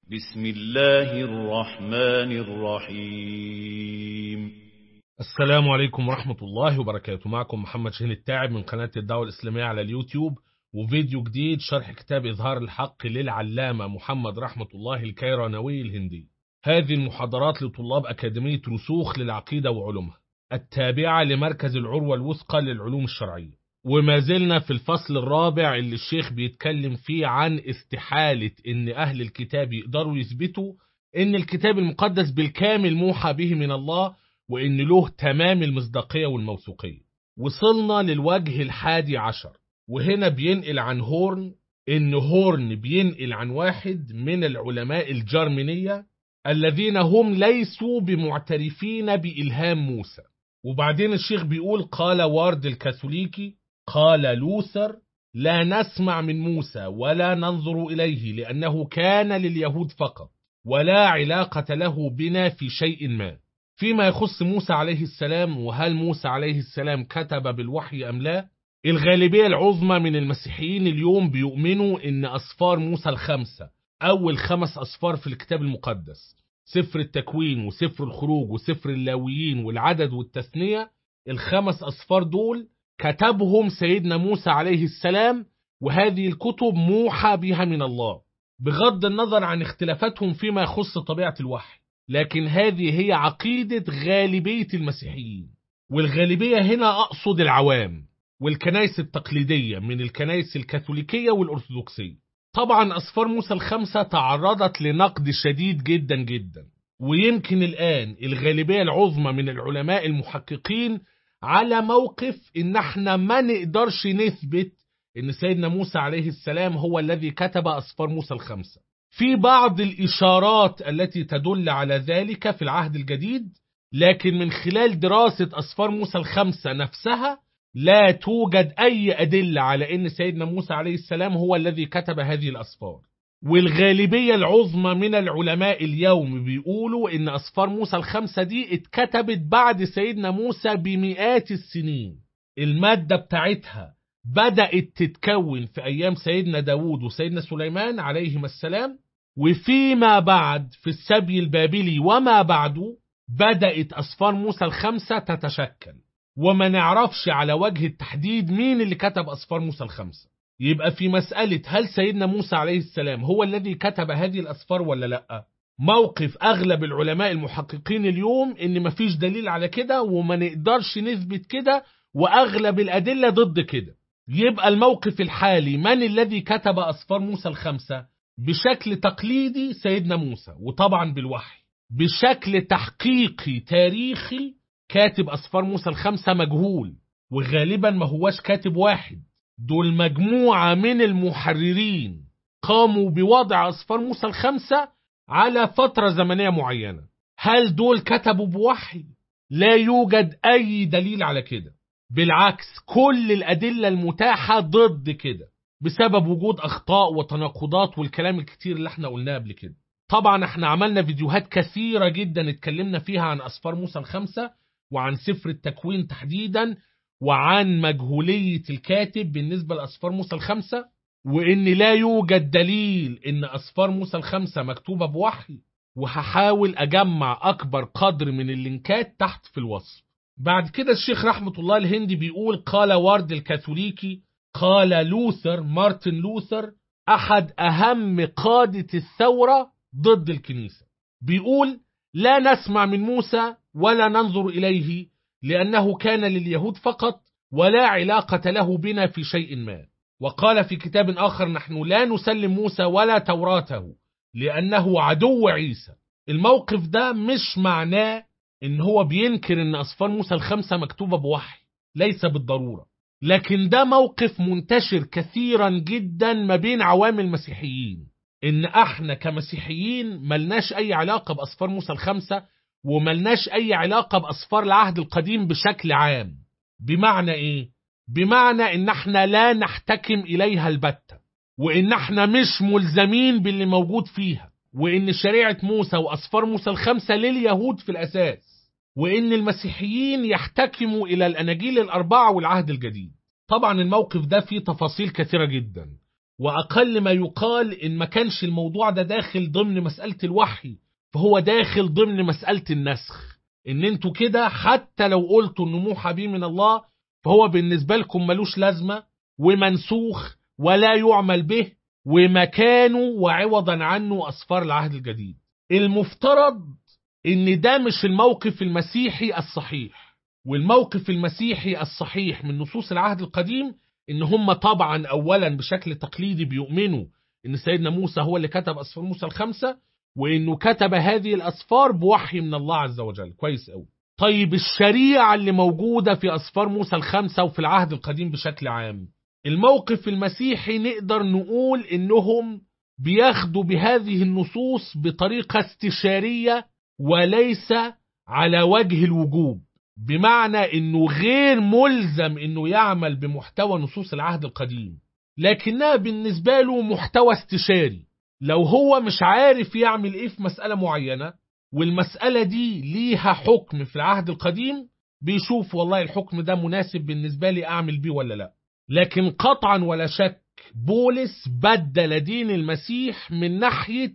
بسم الله الرحمن الرحيم السلام عليكم ورحمة الله وبركاته معكم محمد شاهين التاعب من قناة الدعوة الإسلامية على اليوتيوب وفيديو جديد شرح كتاب إظهار الحق للعلامة محمد رحمة الله الكيرانوي الهندي هذه المحاضرات لطلاب أكاديمية رسوخ للعقيدة وعلومها التابعة لمركز العروة الوثقى للعلوم الشرعية وما زلنا في الفصل الرابع اللي الشيخ بيتكلم فيه عن استحالة ان اهل الكتاب يقدروا يثبتوا ان الكتاب المقدس بالكامل موحى به من الله وان له تمام المصداقية والموثوقية وصلنا للوجه الحادي عشر وهنا بينقل عن هورن ان هورن بينقل عن واحد من العلماء الجرمنية الذين هم ليسوا بمعترفين بإلهام موسى وبعدين الشيخ بيقول قال وارد الكاثوليكي قال لوثر لا نسمع من موسى ولا ننظر إليه لأنه كان لليهود فقط ولا علاقة له بنا في شيء ما فيما يخص موسى عليه السلام وهل موسى عليه السلام كتب بالوحي أم لا الغالبية العظمى من المسيحيين اليوم بيؤمنوا إن أصفار موسى الخمسة أول خمس أصفار في الكتاب المقدس سفر التكوين وسفر الخروج وسفر اللاويين والعدد والتثنية الخمس أصفار دول كتبهم سيدنا موسى عليه السلام وهذه الكتب موحى بها من الله بغض النظر عن اختلافاتهم فيما يخص طبيعة الوحي لكن هذه هي عقيدة غالبية المسيحيين والغالبية هنا أقصد العوام والكنائس التقليدية من الكنائس الكاثوليكية والأرثوذكسية طبعا أصفار موسى الخمسة تعرضت لنقد شديد جدا جدا ويمكن الآن الغالبية العظمى من العلماء المحققين على موقف ان احنا ما نقدرش نثبت ان سيدنا موسى عليه السلام هو الذي كتب أصفار موسى الخمسة في بعض الإشارات التي تدل على ذلك في العهد الجديد لكن من خلال دراسة أصفار موسى الخمسة نفسها لا توجد أي أدلة على أن سيدنا موسى عليه السلام هو الذي كتب هذه الأصفار والغالبية العظمى من العلماء اليوم بيقولوا ان أصفار موسى الخمسة دي اتكتبت بعد سيدنا موسى بمئات السنين المادة بتاعتها بدأت تتكون في أيام سيدنا داود وسيدنا سليمان عليهما السلام وفيما بعد في السبي البابلي وما بعده بدأت أصفار موسى الخمسة تتشكل وما نعرفش على وجه التحديد مين اللي كتب أصفار موسى الخمسة يبقى في مسألة هل سيدنا موسى عليه السلام هو الذي كتب هذه الأسفار ولا لأ موقف أغلب العلماء المحققين اليوم إن مفيش دليل على كده وما نقدرش نثبت كده وأغلب الأدلة ضد كده يبقى الموقف الحالي من الذي كتب أسفار موسى الخمسة بشكل تقليدي سيدنا موسى وطبعا بالوحي بشكل تحقيقي تاريخي كاتب أسفار موسى الخمسة مجهول وغالبا ما هواش كاتب واحد دول مجموعة من المحررين قاموا بوضع أصفار موسى الخمسة على فترة زمنية معينة هل دول كتبوا بوحي؟ لا يوجد أي دليل على كده بالعكس كل الأدلة المتاحة ضد كده بسبب وجود أخطاء وتناقضات والكلام الكتير اللي احنا قلناه قبل كده طبعا احنا عملنا فيديوهات كثيرة جدا اتكلمنا فيها عن أصفار موسى الخمسة وعن سفر التكوين تحديدا وعن مجهولية الكاتب بالنسبة لأسفار موسى الخمسة وإن لا يوجد دليل إن أسفار موسى الخمسة مكتوبة بوحي وهحاول أجمع أكبر قدر من اللينكات تحت في الوصف بعد كده الشيخ رحمة الله الهندي بيقول قال وارد الكاثوليكي قال لوثر مارتن لوثر أحد أهم قادة الثورة ضد الكنيسة بيقول لا نسمع من موسى ولا ننظر إليه لأنه كان لليهود فقط ولا علاقة له بنا في شيء ما وقال في كتاب آخر نحن لا نسلم موسى ولا توراته لأنه عدو عيسى الموقف ده مش معناه إن هو بينكر إن أصفار موسى الخمسة مكتوبة بوحي ليس بالضرورة لكن ده موقف منتشر كثيرا جدا ما بين عوام المسيحيين إن احنا كمسيحيين ملناش أي علاقة بأصفار موسى الخمسة وملناش أي علاقة بأصفار العهد القديم بشكل عام بمعنى إيه؟ بمعنى إن احنا لا نحتكم إليها البتة وإن احنا مش ملزمين باللي موجود فيها وإن شريعة موسى وأصفار موسى الخمسة لليهود في الأساس وإن المسيحيين يحتكموا إلى الأناجيل الأربعة والعهد الجديد طبعا الموقف ده فيه تفاصيل كثيرة جدا وأقل ما يقال إن ما كانش الموضوع ده داخل ضمن مسألة الوحي فهو داخل ضمن مسألة النسخ إن انتوا كده حتى لو قلتوا إنه موحى به من الله فهو بالنسبة لكم ملوش لازمة ومنسوخ ولا يعمل به ومكانه وعوضا عنه أصفار العهد الجديد المفترض إن ده مش الموقف المسيحي الصحيح والموقف المسيحي الصحيح من نصوص العهد القديم إن هم طبعا أولا بشكل تقليدي بيؤمنوا إن سيدنا موسى هو اللي كتب أسفار موسى الخمسة وإنه كتب هذه الأسفار بوحي من الله عز وجل كويس أوي طيب الشريعة اللي موجودة في أسفار موسى الخمسة وفي العهد القديم بشكل عام الموقف المسيحي نقدر نقول إنهم بياخدوا بهذه النصوص بطريقة استشارية وليس على وجه الوجوب بمعنى انه غير ملزم انه يعمل بمحتوى نصوص العهد القديم لكنها بالنسبة له محتوى استشاري لو هو مش عارف يعمل ايه في مسألة معينة والمسألة دي ليها حكم في العهد القديم بيشوف والله الحكم ده مناسب بالنسبة لي اعمل بيه ولا لا لكن قطعا ولا شك بولس بدل دين المسيح من ناحية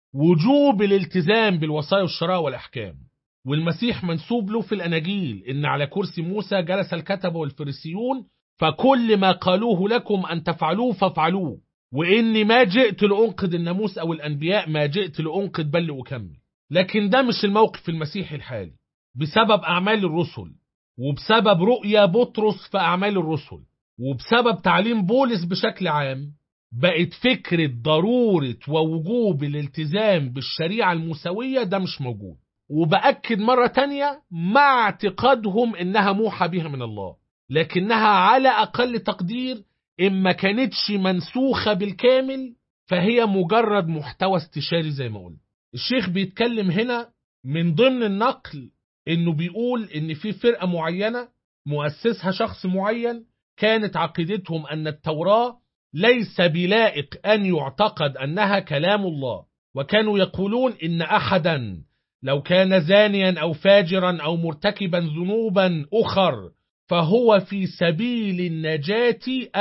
وجوب الالتزام بالوصايا والشرائع والأحكام والمسيح منسوب له في الأناجيل إن على كرسي موسى جلس الكتبة والفريسيون فكل ما قالوه لكم أن تفعلوه فافعلوه وإني ما جئت لأنقذ الناموس أو الأنبياء ما جئت لأنقذ بل لأكمل لكن ده مش الموقف المسيحي الحالي بسبب أعمال الرسل وبسبب رؤيا بطرس في أعمال الرسل وبسبب تعليم بولس بشكل عام بقت فكرة ضرورة ووجوب الالتزام بالشريعة الموسوية ده مش موجود وبأكد مرة تانية مع اعتقادهم إنها موحى بها من الله لكنها على أقل تقدير إن ما كانتش منسوخة بالكامل فهي مجرد محتوى استشاري زي ما قلت الشيخ بيتكلم هنا من ضمن النقل إنه بيقول إن في فرقة معينة مؤسسها شخص معين كانت عقيدتهم أن التوراة ليس بلائق أن يعتقد أنها كلام الله وكانوا يقولون إن أحدا لو كان زانيا أو فاجرا أو مرتكبا ذنوبا أخر فهو في سبيل النجاة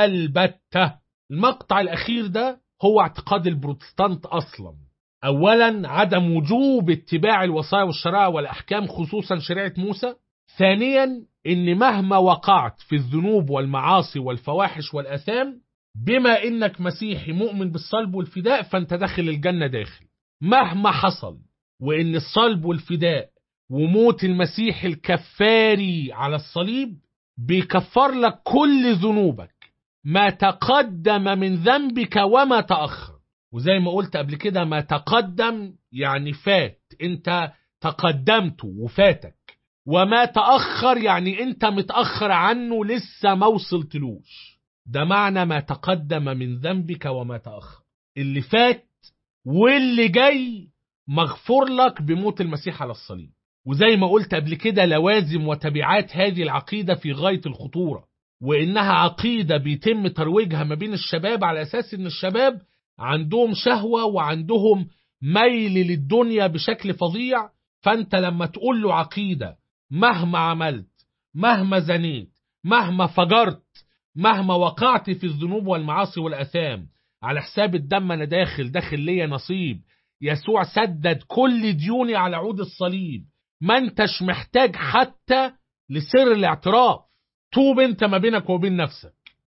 البتة المقطع الأخير ده هو اعتقاد البروتستانت أصلا أولا عدم وجوب اتباع الوصايا والشرائع والأحكام خصوصا شريعة موسى ثانيا إن مهما وقعت في الذنوب والمعاصي والفواحش والأثام بما إنك مسيحي مؤمن بالصلب والفداء فأنت داخل الجنة داخل مهما حصل وإن الصلب والفداء وموت المسيح الكفاري على الصليب بيكفر لك كل ذنوبك ما تقدم من ذنبك وما تأخر وزي ما قلت قبل كده ما تقدم يعني فات انت تقدمت وفاتك وما تأخر يعني انت متأخر عنه لسه ما وصلتلوش ده معنى ما تقدم من ذنبك وما تأخر اللي فات واللي جاي مغفور لك بموت المسيح على الصليب وزي ما قلت قبل كده لوازم وتبعات هذه العقيدة في غاية الخطورة وإنها عقيدة بيتم ترويجها ما بين الشباب على أساس إن الشباب عندهم شهوة وعندهم ميل للدنيا بشكل فظيع فأنت لما تقول له عقيدة مهما عملت مهما زنيت مهما فجرت مهما وقعت في الذنوب والمعاصي والأثام على حساب الدم أنا داخل داخل ليا نصيب يسوع سدد كل ديوني على عود الصليب ما انتش محتاج حتى لسر الاعتراف توب انت ما بينك وبين نفسك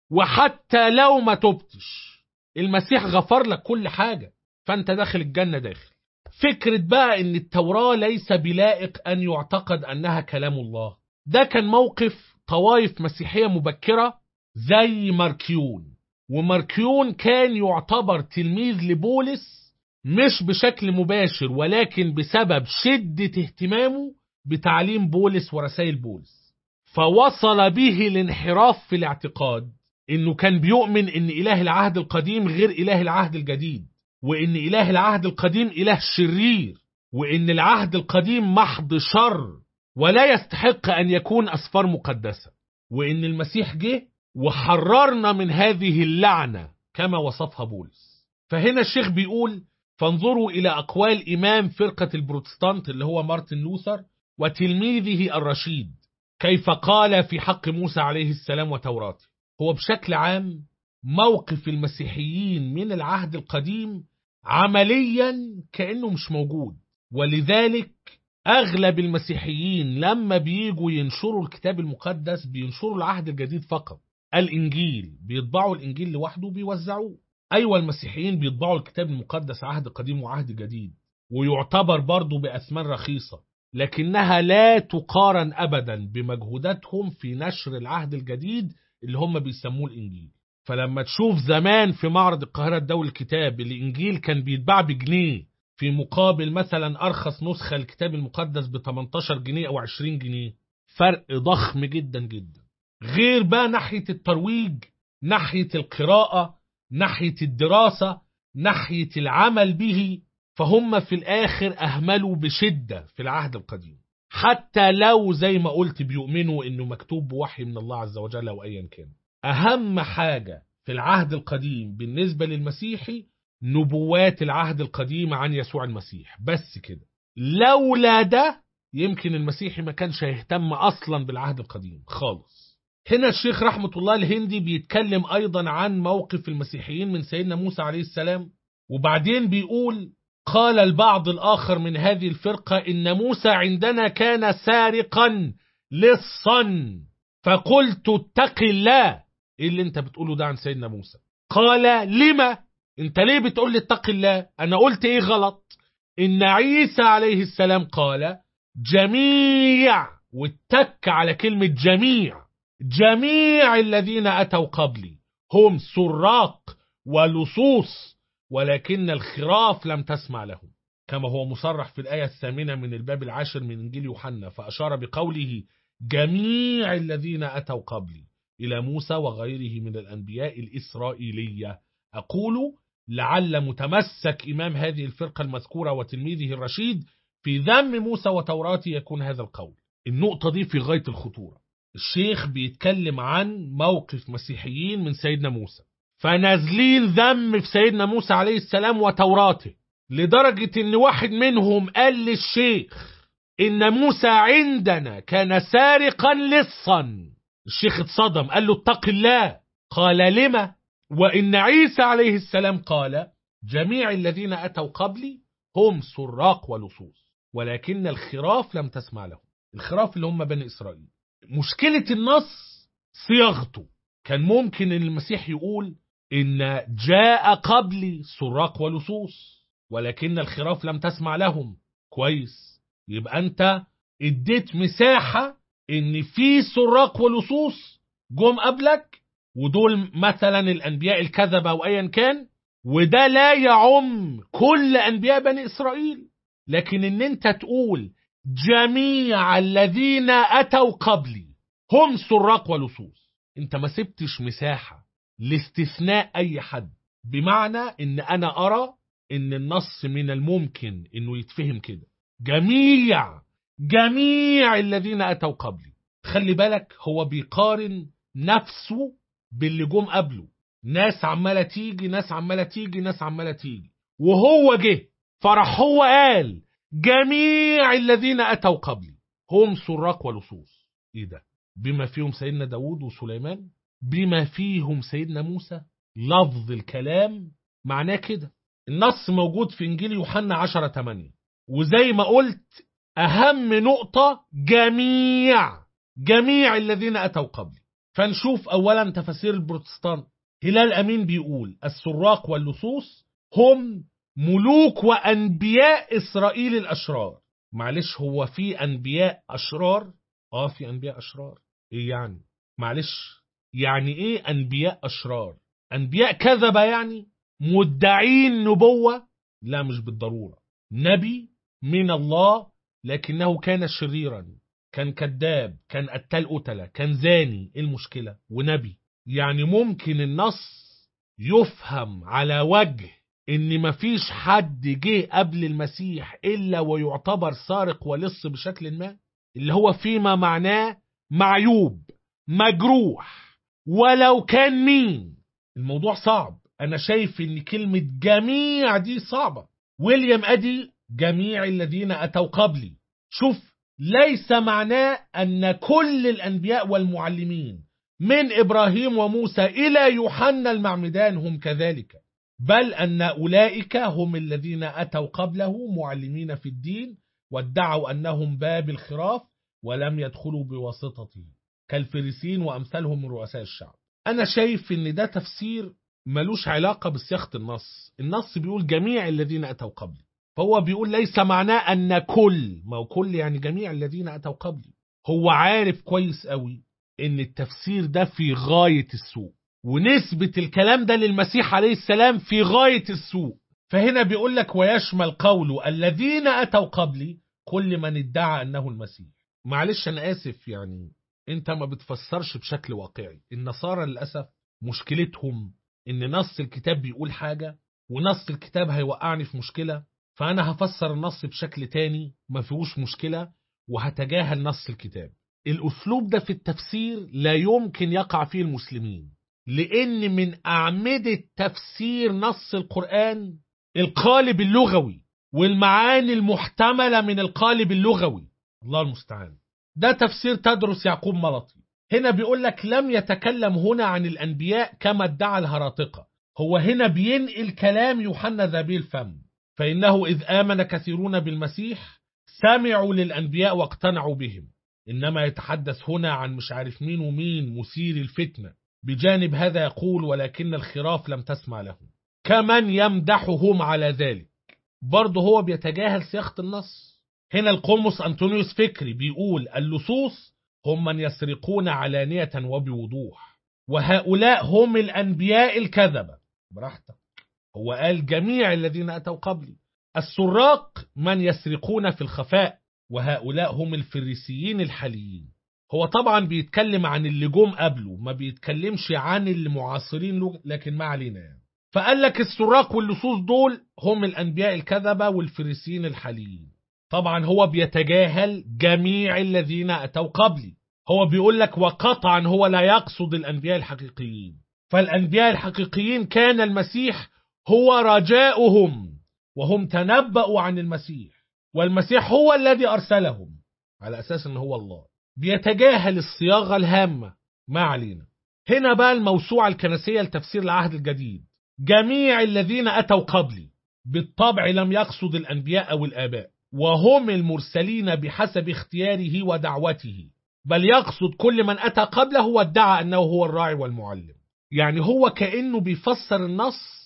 وحتى لو ما تبتش المسيح غفر لك كل حاجة فانت داخل الجنة داخل فكرة بقى ان التوراة ليس بلائق ان يعتقد انها كلام الله ده كان موقف طوائف مسيحية مبكرة زي ماركيون وماركيون كان يعتبر تلميذ لبولس مش بشكل مباشر ولكن بسبب شدة اهتمامه بتعليم بولس ورسائل بولس فوصل به الانحراف في الاعتقاد انه كان بيؤمن ان اله العهد القديم غير اله العهد الجديد وان اله العهد القديم اله شرير وان العهد القديم محض شر ولا يستحق ان يكون اسفار مقدسة وان المسيح جه وحررنا من هذه اللعنة كما وصفها بولس فهنا الشيخ بيقول فانظروا إلى أقوال إمام فرقة البروتستانت اللي هو مارتن لوثر وتلميذه الرشيد كيف قال في حق موسى عليه السلام وتوراته هو بشكل عام موقف المسيحيين من العهد القديم عمليا كأنه مش موجود ولذلك أغلب المسيحيين لما بيجوا ينشروا الكتاب المقدس بينشروا العهد الجديد فقط الإنجيل بيطبعوا الإنجيل لوحده وبيوزعوه أيوة المسيحيين بيطبعوا الكتاب المقدس عهد قديم وعهد جديد ويعتبر برضه بأثمان رخيصة لكنها لا تقارن أبدا بمجهوداتهم في نشر العهد الجديد اللي هم بيسموه الإنجيل فلما تشوف زمان في معرض القاهرة الدولي الكتاب الإنجيل كان بيتباع بجنيه في مقابل مثلا أرخص نسخة الكتاب المقدس ب 18 جنيه أو 20 جنيه فرق ضخم جدا جدا غير بقى ناحية الترويج ناحية القراءة ناحية الدراسة ناحية العمل به فهم في الآخر أهملوا بشدة في العهد القديم حتى لو زي ما قلت بيؤمنوا إنه مكتوب بوحي من الله عز وجل أو أيا كان أهم حاجة في العهد القديم بالنسبة للمسيحي نبوات العهد القديم عن يسوع المسيح بس كده لولا ده يمكن المسيحي ما كانش هيهتم أصلا بالعهد القديم خالص هنا الشيخ رحمة الله الهندي بيتكلم أيضا عن موقف المسيحيين من سيدنا موسى عليه السلام وبعدين بيقول قال البعض الآخر من هذه الفرقة إن موسى عندنا كان سارقا لصا فقلت اتق الله ايه اللي انت بتقوله ده عن سيدنا موسى قال لما انت ليه بتقول لي اتق الله انا قلت ايه غلط ان عيسى عليه السلام قال جميع واتك على كلمة جميع جميع الذين أتوا قبلي هم سراق ولصوص ولكن الخراف لم تسمع لهم كما هو مصرح في الآية الثامنة من الباب العاشر من إنجيل يوحنا فأشار بقوله جميع الذين أتوا قبلي إلى موسى وغيره من الأنبياء الإسرائيلية أقول لعل متمسك إمام هذه الفرقة المذكورة وتلميذه الرشيد في ذم موسى وتوراته يكون هذا القول النقطة دي في غاية الخطورة الشيخ بيتكلم عن موقف مسيحيين من سيدنا موسى فنازلين ذم في سيدنا موسى عليه السلام وتوراته لدرجة ان واحد منهم قال للشيخ ان موسى عندنا كان سارقا لصا الشيخ اتصدم قال له اتق الله قال لما وان عيسى عليه السلام قال جميع الذين اتوا قبلي هم سراق ولصوص ولكن الخراف لم تسمع لهم الخراف اللي هم بني اسرائيل مشكلة النص صياغته كان ممكن ان المسيح يقول ان جاء قبلي سراق ولصوص ولكن الخراف لم تسمع لهم كويس يبقى انت اديت مساحة ان في سراق ولصوص جم قبلك ودول مثلا الانبياء الكذبة او ايا كان وده لا يعم كل انبياء بني اسرائيل لكن ان انت تقول جميع الذين اتوا قبلي هم سراق ولصوص انت ما سبتش مساحة لاستثناء اي حد بمعنى ان انا ارى ان النص من الممكن انه يتفهم كده جميع جميع الذين اتوا قبلي خلي بالك هو بيقارن نفسه باللي جم قبله ناس عمالة تيجي ناس عمالة تيجي ناس عمالة تيجي وهو جه فرح هو قال جميع الذين أتوا قبلي هم سراق ولصوص إيه ده بما فيهم سيدنا داود وسليمان بما فيهم سيدنا موسى لفظ الكلام معناه كده النص موجود في إنجيل يوحنا 10 8 وزي ما قلت أهم نقطة جميع جميع الذين أتوا قبلي فنشوف أولا تفاسير البروتستانت هلال أمين بيقول السراق واللصوص هم ملوك وأنبياء إسرائيل الأشرار معلش هو في أنبياء أشرار آه في أنبياء أشرار إيه يعني معلش يعني إيه أنبياء أشرار أنبياء كذبة يعني مدعين نبوة لا مش بالضرورة نبي من الله لكنه كان شريرا كان كذاب كان قتال قتلة كان زاني إيه المشكلة ونبي يعني ممكن النص يفهم على وجه ان مفيش حد جه قبل المسيح الا ويعتبر سارق ولص بشكل ما اللي هو فيما معناه معيوب مجروح ولو كان مين الموضوع صعب انا شايف ان كلمة جميع دي صعبة ويليام ادي جميع الذين اتوا قبلي شوف ليس معناه ان كل الانبياء والمعلمين من إبراهيم وموسى إلى يوحنا المعمدان هم كذلك بل أن أولئك هم الذين أتوا قبله معلمين في الدين وادعوا أنهم باب الخراف ولم يدخلوا بواسطته كالفريسين وأمثالهم من رؤساء الشعب أنا شايف إن ده تفسير ملوش علاقة بصياغة النص النص بيقول جميع الذين أتوا قبلي فهو بيقول ليس معناه أن كل ما هو كل يعني جميع الذين أتوا قبلي هو عارف كويس قوي إن التفسير ده في غاية السوء ونسبة الكلام ده للمسيح عليه السلام في غاية السوء فهنا بيقول لك ويشمل قوله الذين أتوا قبلي كل من ادعى أنه المسيح معلش أنا آسف يعني أنت ما بتفسرش بشكل واقعي النصارى للأسف مشكلتهم إن نص الكتاب بيقول حاجة ونص الكتاب هيوقعني في مشكلة فأنا هفسر النص بشكل تاني ما فيهوش مشكلة وهتجاهل نص الكتاب الأسلوب ده في التفسير لا يمكن يقع فيه المسلمين لأن من أعمدة تفسير نص القرآن القالب اللغوي والمعاني المحتملة من القالب اللغوي الله المستعان ده تفسير تدرس يعقوب ملطي هنا بيقول لك لم يتكلم هنا عن الأنبياء كما ادعى الهراطقة هو هنا بينقل كلام يوحنا ذبي الفم فإنه إذ آمن كثيرون بالمسيح سمعوا للأنبياء واقتنعوا بهم إنما يتحدث هنا عن مش عارف مين ومين مثير الفتنة بجانب هذا يقول ولكن الخراف لم تسمع له كمن يمدحهم على ذلك برضه هو بيتجاهل صياغة النص هنا القمص أنطونيوس فكري بيقول اللصوص هم من يسرقون علانية وبوضوح وهؤلاء هم الأنبياء الكذبة براحتك هو قال جميع الذين أتوا قبلي السراق من يسرقون في الخفاء وهؤلاء هم الفريسيين الحاليين هو طبعا بيتكلم عن اللي جم قبله ما بيتكلمش عن اللي معاصرين له لكن ما علينا يعني فقال لك السراق واللصوص دول هم الأنبياء الكذبة والفريسيين الحاليين طبعا هو بيتجاهل جميع الذين أتوا قبلي هو بيقول لك وقطعا هو لا يقصد الأنبياء الحقيقيين فالأنبياء الحقيقيين كان المسيح هو رجاؤهم وهم تنبأوا عن المسيح والمسيح هو الذي أرسلهم على أساس أنه هو الله بيتجاهل الصياغة الهامة ما علينا هنا بقى الموسوعة الكنسية لتفسير العهد الجديد جميع الذين أتوا قبلي بالطبع لم يقصد الأنبياء أو الآباء وهم المرسلين بحسب اختياره ودعوته بل يقصد كل من أتى قبله وادعى أنه هو الراعي والمعلم يعني هو كأنه بيفسر النص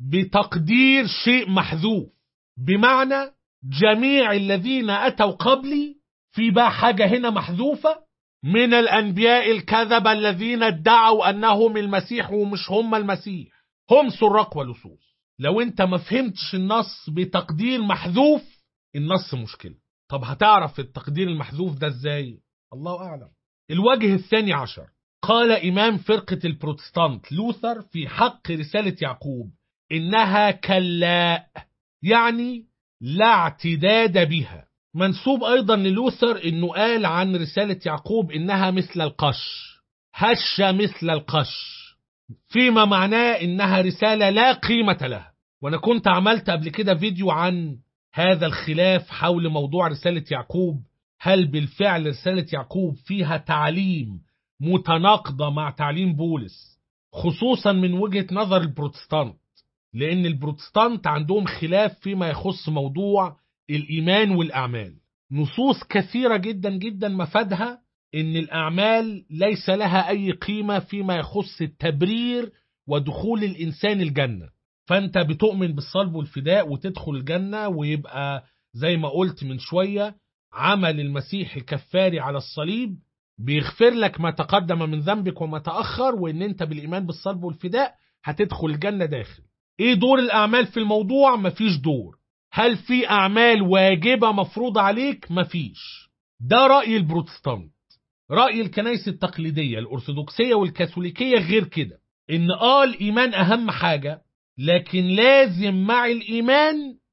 بتقدير شيء محذوف بمعنى جميع الذين أتوا قبلي في بقى حاجة هنا محذوفة من الأنبياء الكذبة الذين ادعوا أنهم المسيح ومش هم المسيح هم سراق ولصوص لو انت ما فهمتش النص بتقدير محذوف النص مشكلة طب هتعرف التقدير المحذوف ده ازاي الله أعلم الوجه الثاني عشر قال إمام فرقة البروتستانت لوثر في حق رسالة يعقوب إنها كلاء يعني لا اعتداد بها منسوب أيضا للوثر إنه قال عن رسالة يعقوب إنها مثل القش هشة مثل القش فيما معناه إنها رسالة لا قيمة لها وأنا كنت عملت قبل كده فيديو عن هذا الخلاف حول موضوع رسالة يعقوب هل بالفعل رسالة يعقوب فيها تعليم متناقضة مع تعليم بولس خصوصا من وجهة نظر البروتستانت لأن البروتستانت عندهم خلاف فيما يخص موضوع الإيمان والأعمال نصوص كثيرة جدا جدا مفادها إن الأعمال ليس لها أي قيمة فيما يخص التبرير ودخول الإنسان الجنة فأنت بتؤمن بالصلب والفداء وتدخل الجنة ويبقى زي ما قلت من شوية عمل المسيح الكفاري على الصليب بيغفر لك ما تقدم من ذنبك وما تأخر وإن أنت بالإيمان بالصلب والفداء هتدخل الجنة داخل إيه دور الأعمال في الموضوع؟ مفيش دور هل في أعمال واجبة مفروضة عليك؟ مفيش ده رأي البروتستانت رأي الكنائس التقليدية الأرثوذكسية والكاثوليكية غير كده إن آه الإيمان أهم حاجة لكن لازم مع الإيمان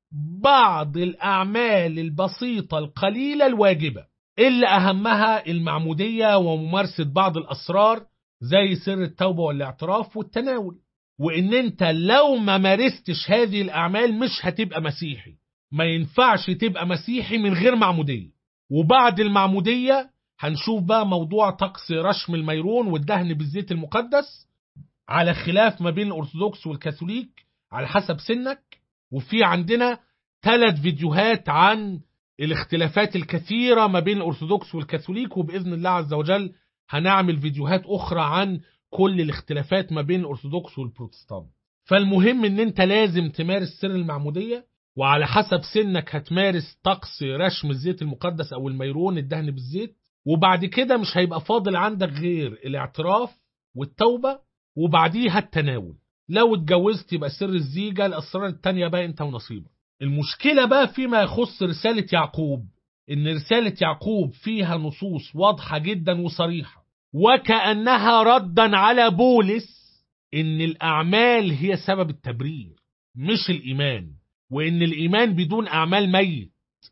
بعض الأعمال البسيطة القليلة الواجبة اللي أهمها المعمودية وممارسة بعض الأسرار زي سر التوبة والاعتراف والتناول وإن أنت لو ما مارستش هذه الأعمال مش هتبقى مسيحي ما ينفعش تبقى مسيحي من غير معمودية وبعد المعمودية هنشوف بقى موضوع طقس رشم الميرون والدهن بالزيت المقدس على خلاف ما بين الأرثوذكس والكاثوليك على حسب سنك وفي عندنا ثلاث فيديوهات عن الاختلافات الكثيرة ما بين الأرثوذكس والكاثوليك وبإذن الله عز وجل هنعمل فيديوهات أخرى عن كل الاختلافات ما بين الأرثوذكس والبروتستانت فالمهم ان انت لازم تمارس سر المعمودية وعلى حسب سنك هتمارس طقس رشم الزيت المقدس او الميرون الدهن بالزيت وبعد كده مش هيبقى فاضل عندك غير الاعتراف والتوبة وبعديها التناول لو اتجوزت يبقى سر الزيجة الأسرار التانية بقى انت ونصيبك المشكلة بقى فيما يخص رسالة يعقوب ان رسالة يعقوب فيها نصوص واضحة جدا وصريحة وكأنها ردا على بولس ان الاعمال هي سبب التبرير مش الايمان وان الايمان بدون اعمال ميت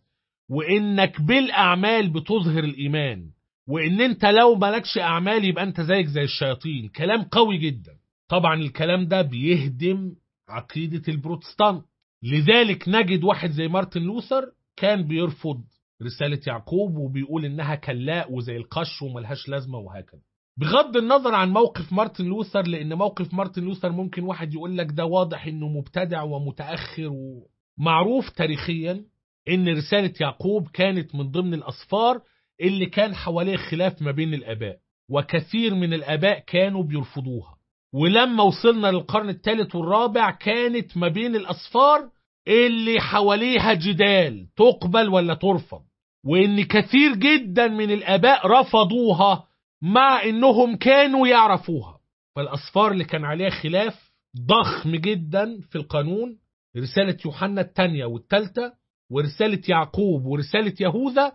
وانك بالاعمال بتظهر الايمان وان انت لو مالكش اعمال يبقى انت زيك زي الشياطين كلام قوي جدا طبعا الكلام ده بيهدم عقيدة البروتستانت لذلك نجد واحد زي مارتن لوثر كان بيرفض رسالة يعقوب وبيقول انها كلاء وزي القش وملهاش لازمة وهكذا بغض النظر عن موقف مارتن لوثر لان موقف مارتن لوثر ممكن واحد يقول لك ده واضح انه مبتدع ومتاخر ومعروف تاريخيا ان رساله يعقوب كانت من ضمن الاسفار اللي كان حواليه خلاف ما بين الاباء وكثير من الاباء كانوا بيرفضوها ولما وصلنا للقرن الثالث والرابع كانت ما بين الاسفار اللي حواليها جدال تقبل ولا ترفض وان كثير جدا من الاباء رفضوها مع انهم كانوا يعرفوها فالاسفار اللي كان عليها خلاف ضخم جدا في القانون رسالة يوحنا الثانية والثالثة ورسالة يعقوب ورسالة يهوذا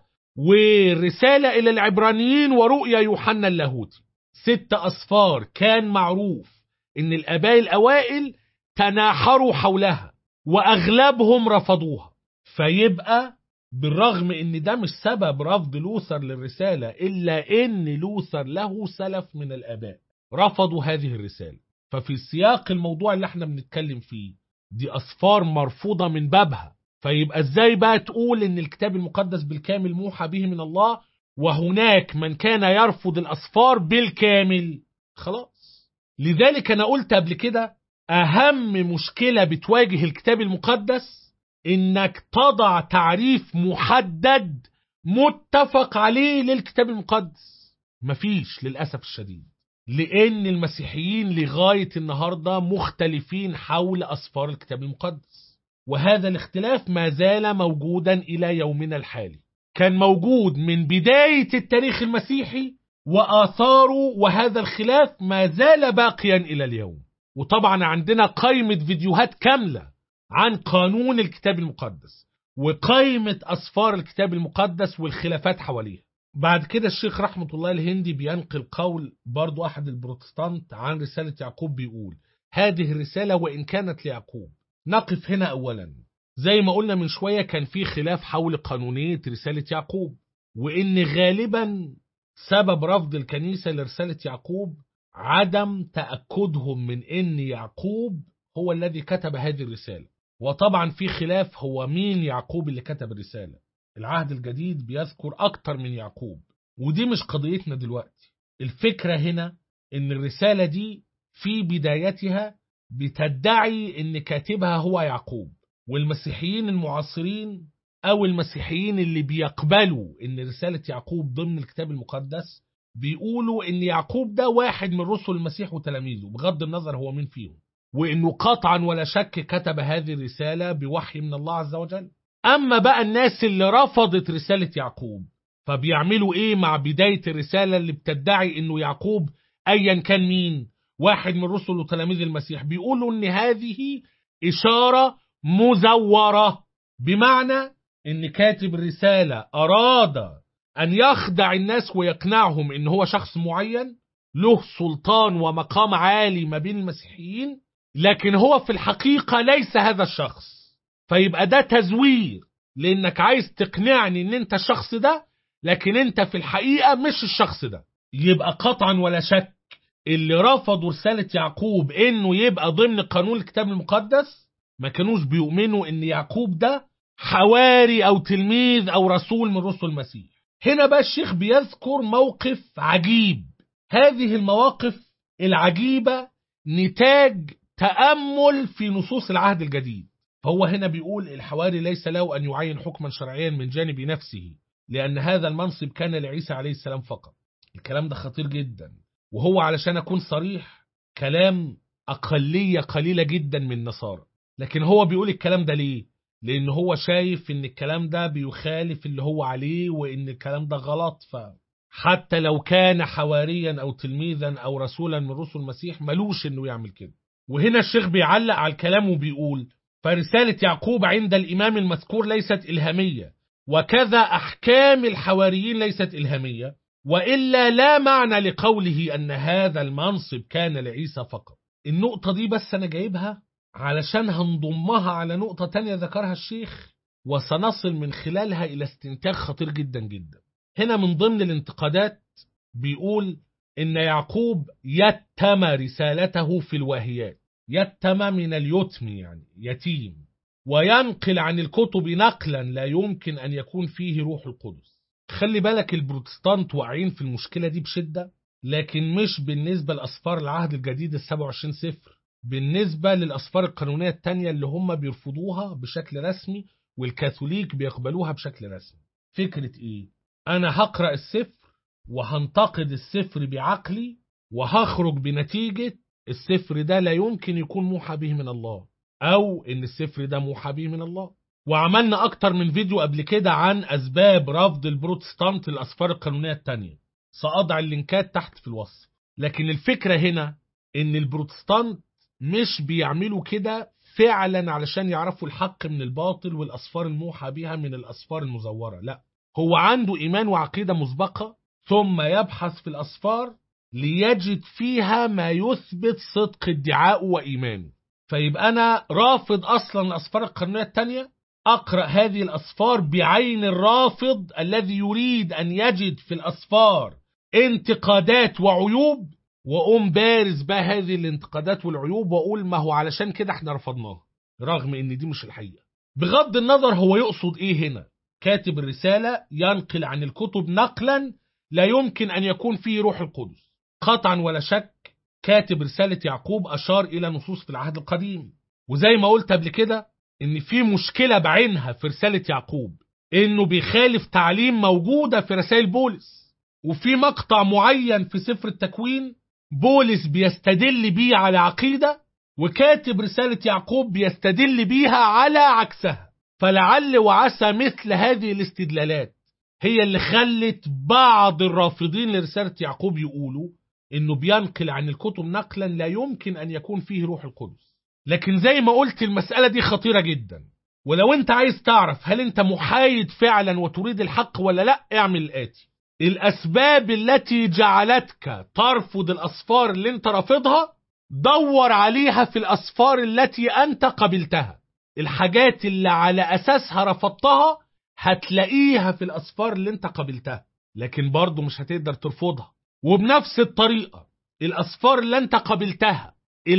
ورسالة إلى العبرانيين ورؤيا يوحنا اللاهوتي ست أصفار كان معروف إن الآباء الأوائل تناحروا حولها وأغلبهم رفضوها فيبقى بالرغم ان ده مش سبب رفض لوثر للرسالة الا ان لوثر له سلف من الاباء رفضوا هذه الرسالة ففي سياق الموضوع اللي احنا بنتكلم فيه دي اصفار مرفوضة من بابها فيبقى ازاي بقى تقول ان الكتاب المقدس بالكامل موحى به من الله وهناك من كان يرفض الاصفار بالكامل خلاص لذلك انا قلت قبل كده اهم مشكلة بتواجه الكتاب المقدس انك تضع تعريف محدد متفق عليه للكتاب المقدس مفيش للأسف الشديد لأن المسيحيين لغاية النهاردة مختلفين حول أسفار الكتاب المقدس وهذا الاختلاف ما زال موجودا إلى يومنا الحالي كان موجود من بداية التاريخ المسيحي وآثاره وهذا الخلاف ما زال باقيا إلى اليوم وطبعا عندنا قائمة فيديوهات كاملة عن قانون الكتاب المقدس وقائمة أسفار الكتاب المقدس والخلافات حواليها بعد كده الشيخ رحمة الله الهندي بينقل قول برضو أحد البروتستانت عن رسالة يعقوب بيقول هذه الرسالة وإن كانت ليعقوب نقف هنا أولا زي ما قلنا من شوية كان في خلاف حول قانونية رسالة يعقوب وإن غالبا سبب رفض الكنيسة لرسالة يعقوب عدم تأكدهم من إن يعقوب هو الذي كتب هذه الرسالة وطبعا في خلاف هو مين يعقوب اللي كتب الرسالة العهد الجديد بيذكر أكتر من يعقوب ودي مش قضيتنا دلوقتي الفكرة هنا إن الرسالة دي في بدايتها بتدعي إن كاتبها هو يعقوب والمسيحيين المعاصرين أو المسيحيين اللي بيقبلوا إن رسالة يعقوب ضمن الكتاب المقدس بيقولوا إن يعقوب ده واحد من رسل المسيح وتلاميذه بغض النظر هو مين فيهم وإنه قطعا ولا شك كتب هذه الرسالة بوحي من الله عز وجل أما بقى الناس اللي رفضت رسالة يعقوب فبيعملوا إيه مع بداية الرسالة اللي بتدعي إنه يعقوب أيا كان مين واحد من رسل وتلاميذ المسيح بيقولوا إن هذه إشارة مزورة بمعنى إن كاتب الرسالة أراد أن يخدع الناس ويقنعهم إن هو شخص معين له سلطان ومقام عالي ما بين المسيحيين لكن هو في الحقيقة ليس هذا الشخص فيبقى ده تزوير لانك عايز تقنعني ان انت الشخص ده لكن انت في الحقيقة مش الشخص ده يبقى قطعا ولا شك اللي رفضوا رسالة يعقوب انه يبقى ضمن قانون الكتاب المقدس ما كانوش بيؤمنوا ان يعقوب ده حواري او تلميذ او رسول من رسل المسيح هنا بقى الشيخ بيذكر موقف عجيب هذه المواقف العجيبة نتاج تأمل في نصوص العهد الجديد فهو هنا بيقول الحواري ليس له أن يعين حكما شرعيا من جانب نفسه لأن هذا المنصب كان لعيسى عليه السلام فقط الكلام ده خطير جدا وهو علشان أكون صريح كلام أقلية قليلة جدا من النصارى لكن هو بيقول الكلام ده ليه لأن هو شايف إن الكلام ده بيخالف اللي هو عليه وإن الكلام ده غلط ف حتى لو كان حواريا أو تلميذا أو رسولا من رسل المسيح ملوش إنه يعمل كده وهنا الشيخ بيعلق على الكلام وبيقول فرسالة يعقوب عند الإمام المذكور ليست إلهامية وكذا أحكام الحواريين ليست إلهامية وإلا لا معنى لقوله أن هذا المنصب كان لعيسى فقط النقطة دي بس أنا جايبها علشان هنضمها على نقطة تانية ذكرها الشيخ وسنصل من خلالها إلى استنتاج خطير جدا جدا هنا من ضمن الانتقادات بيقول إن يعقوب يتم رسالته في الواهيات يتم من اليتم يعني يتيم وينقل عن الكتب نقلا لا يمكن أن يكون فيه روح القدس خلي بالك البروتستانت واقعين في المشكلة دي بشدة لكن مش بالنسبة لأسفار العهد الجديد ال 27 سفر بالنسبة للأسفار القانونية التانية اللي هم بيرفضوها بشكل رسمي والكاثوليك بيقبلوها بشكل رسمي فكرة إيه؟ أنا هقرأ السفر وهنتقد السفر بعقلي وهخرج بنتيجة السفر ده لا يمكن يكون موحى به من الله أو إن السفر ده موحى به من الله وعملنا أكتر من فيديو قبل كده عن أسباب رفض البروتستانت للأسفار القانونية التانية سأضع اللينكات تحت في الوصف لكن الفكرة هنا إن البروتستانت مش بيعملوا كده فعلا علشان يعرفوا الحق من الباطل والأسفار الموحى بها من الأسفار المزورة لا هو عنده إيمان وعقيدة مسبقة ثم يبحث في الأسفار ليجد فيها ما يثبت صدق ادعائه وإيمانه فيبقى أنا رافض أصلا الأسفار القرنية الثانية أقرأ هذه الأسفار بعين الرافض الذي يريد أن يجد في الأسفار انتقادات وعيوب وأقوم بارز بقى هذه الانتقادات والعيوب وأقول ما هو علشان كده احنا رفضناها رغم ان دي مش الحقيقة بغض النظر هو يقصد ايه هنا كاتب الرسالة ينقل عن الكتب نقلا لا يمكن أن يكون فيه روح القدس قطعا ولا شك كاتب رسالة يعقوب أشار إلى نصوص في العهد القديم وزي ما قلت قبل كده إن في مشكلة بعينها في رسالة يعقوب إنه بيخالف تعليم موجودة في رسائل بولس وفي مقطع معين في سفر التكوين بولس بيستدل بيه على عقيدة وكاتب رسالة يعقوب بيستدل بيها على عكسها فلعل وعسى مثل هذه الاستدلالات هي اللي خلت بعض الرافضين لرسالة يعقوب يقولوا انه بينقل عن الكتب نقلا لا يمكن ان يكون فيه روح القدس لكن زي ما قلت المسألة دي خطيرة جدا ولو انت عايز تعرف هل انت محايد فعلا وتريد الحق ولا لا اعمل الاتي الاسباب التي جعلتك ترفض الاسفار اللي انت رافضها دور عليها في الاسفار التي انت قبلتها الحاجات اللي على اساسها رفضتها هتلاقيها في الاسفار اللي انت قبلتها لكن برضه مش هتقدر ترفضها وبنفس الطريقة الاسفار اللي انت قبلتها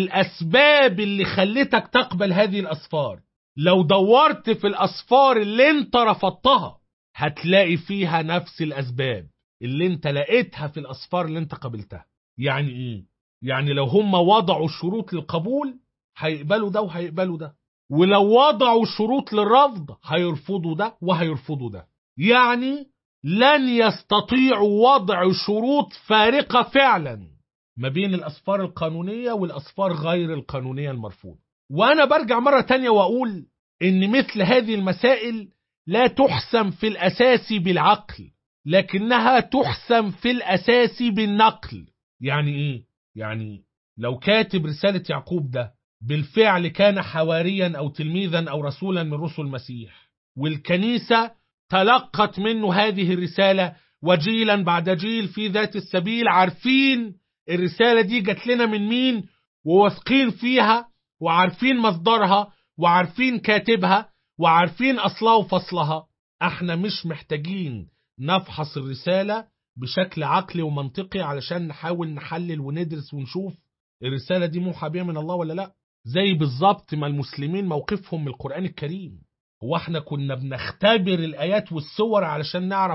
الاسباب اللي خلتك تقبل هذه الاسفار لو دورت في الاسفار اللي انت رفضتها هتلاقي فيها نفس الاسباب اللي انت لقيتها في الاسفار اللي انت قبلتها يعني ايه يعني لو هم وضعوا شروط للقبول هيقبلوا ده وهيقبلوا ده ولو وضعوا شروط للرفض هيرفضوا ده وهيرفضوا ده يعني لن يستطيعوا وضع شروط فارقة فعلا ما بين الأسفار القانونية والأسفار غير القانونية المرفوضة وأنا برجع مرة تانية وأقول إن مثل هذه المسائل لا تحسم في الأساس بالعقل لكنها تحسم في الأساس بالنقل يعني إيه؟ يعني لو كاتب رسالة يعقوب ده بالفعل كان حواريا أو تلميذا أو رسولا من رسل المسيح والكنيسة تلقت منه هذه الرسالة وجيلا بعد جيل في ذات السبيل عارفين الرسالة دي جات لنا من مين وواثقين فيها وعارفين مصدرها وعارفين كاتبها وعارفين أصلها وفصلها احنا مش محتاجين نفحص الرسالة بشكل عقلي ومنطقي علشان نحاول نحلل وندرس ونشوف الرسالة دي موحى بيها من الله ولا لا زي بالظبط ما المسلمين موقفهم من القرآن الكريم هو احنا كنا بنختبر الآيات والسور علشان نعرف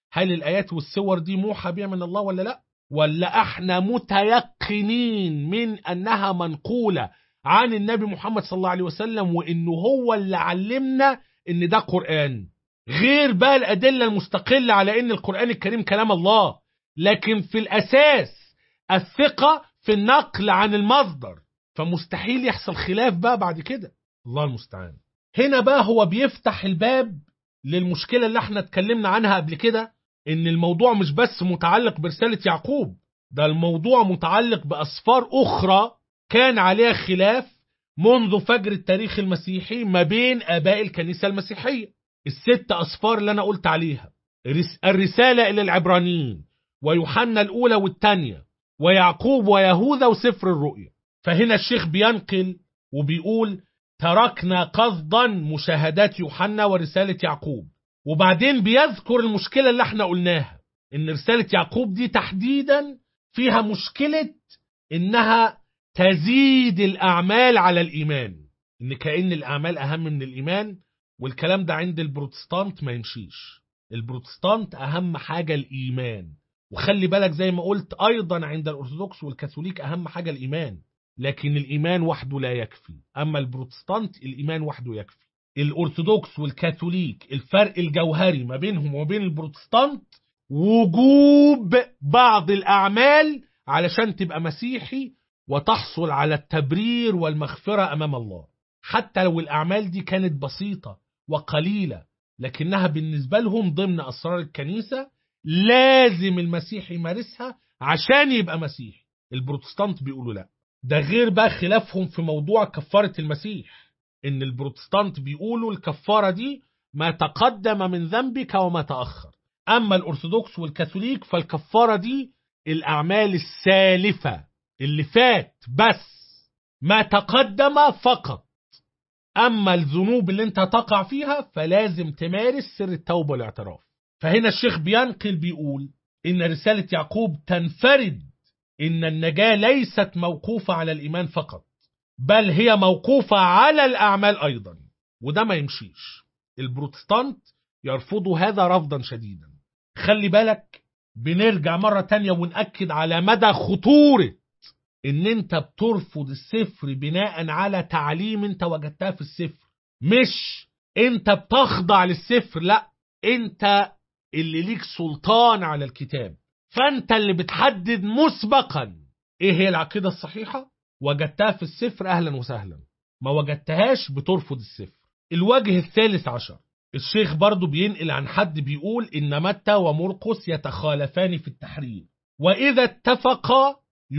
هل الآيات والسور دي موحى بها من الله ولا لا ولا احنا متيقنين من أنها منقولة عن النبي محمد صلى الله عليه وسلم وإنه هو اللي علمنا إن ده قرآن غير بقى الأدلة المستقلة على إن القرآن الكريم كلام الله لكن في الأساس الثقة في النقل عن المصدر فمستحيل يحصل خلاف بقى بعد كده الله المستعان هنا بقى هو بيفتح الباب للمشكلة اللي احنا اتكلمنا عنها قبل كده ان الموضوع مش بس متعلق برسالة يعقوب ده الموضوع متعلق بأسفار أخرى كان عليها خلاف منذ فجر التاريخ المسيحي ما بين آباء الكنيسة المسيحية الست أسفار اللي أنا قلت عليها الرسالة إلى العبرانيين ويوحنا الأولى والثانية ويعقوب ويهوذا وسفر الرؤيا فهنا الشيخ بينقل وبيقول تركنا قصدا مشاهدات يوحنا ورسالة يعقوب وبعدين بيذكر المشكلة اللي احنا قلناها ان رسالة يعقوب دي تحديدا فيها مشكلة انها تزيد الاعمال على الايمان ان كأن الاعمال اهم من الايمان والكلام ده عند البروتستانت ما يمشيش البروتستانت اهم حاجة الايمان وخلي بالك زي ما قلت ايضا عند الارثوذكس والكاثوليك اهم حاجة الايمان لكن الايمان وحده لا يكفي اما البروتستانت الايمان وحده يكفي الارثوذكس والكاثوليك الفرق الجوهري ما بينهم وبين البروتستانت وجوب بعض الاعمال علشان تبقى مسيحي وتحصل على التبرير والمغفرة امام الله حتى لو الاعمال دي كانت بسيطة وقليلة لكنها بالنسبة لهم ضمن اسرار الكنيسة لازم المسيح يمارسها عشان يبقى مسيحي البروتستانت بيقولوا لا ده غير بقى خلافهم في موضوع كفارة المسيح ان البروتستانت بيقولوا الكفارة دي ما تقدم من ذنبك وما تأخر اما الارثوذكس والكاثوليك فالكفارة دي الاعمال السالفة اللي فات بس ما تقدم فقط اما الذنوب اللي انت تقع فيها فلازم تمارس سر التوبة والاعتراف فهنا الشيخ بينقل بيقول ان رسالة يعقوب تنفرد إن النجاة ليست موقوفة على الإيمان فقط بل هي موقوفة على الأعمال أيضا وده ما يمشيش البروتستانت يرفضوا هذا رفضا شديدا خلي بالك بنرجع مرة تانية ونأكد على مدى خطورة إن أنت بترفض السفر بناء على تعليم أنت وجدتها في السفر مش أنت بتخضع للسفر لا أنت اللي ليك سلطان على الكتاب فانت اللي بتحدد مسبقا ايه هي العقيدة الصحيحة وجدتها في السفر اهلا وسهلا ما وجدتهاش بترفض السفر الوجه الثالث عشر الشيخ برضو بينقل عن حد بيقول ان متى ومرقس يتخالفان في التحرير واذا اتفقا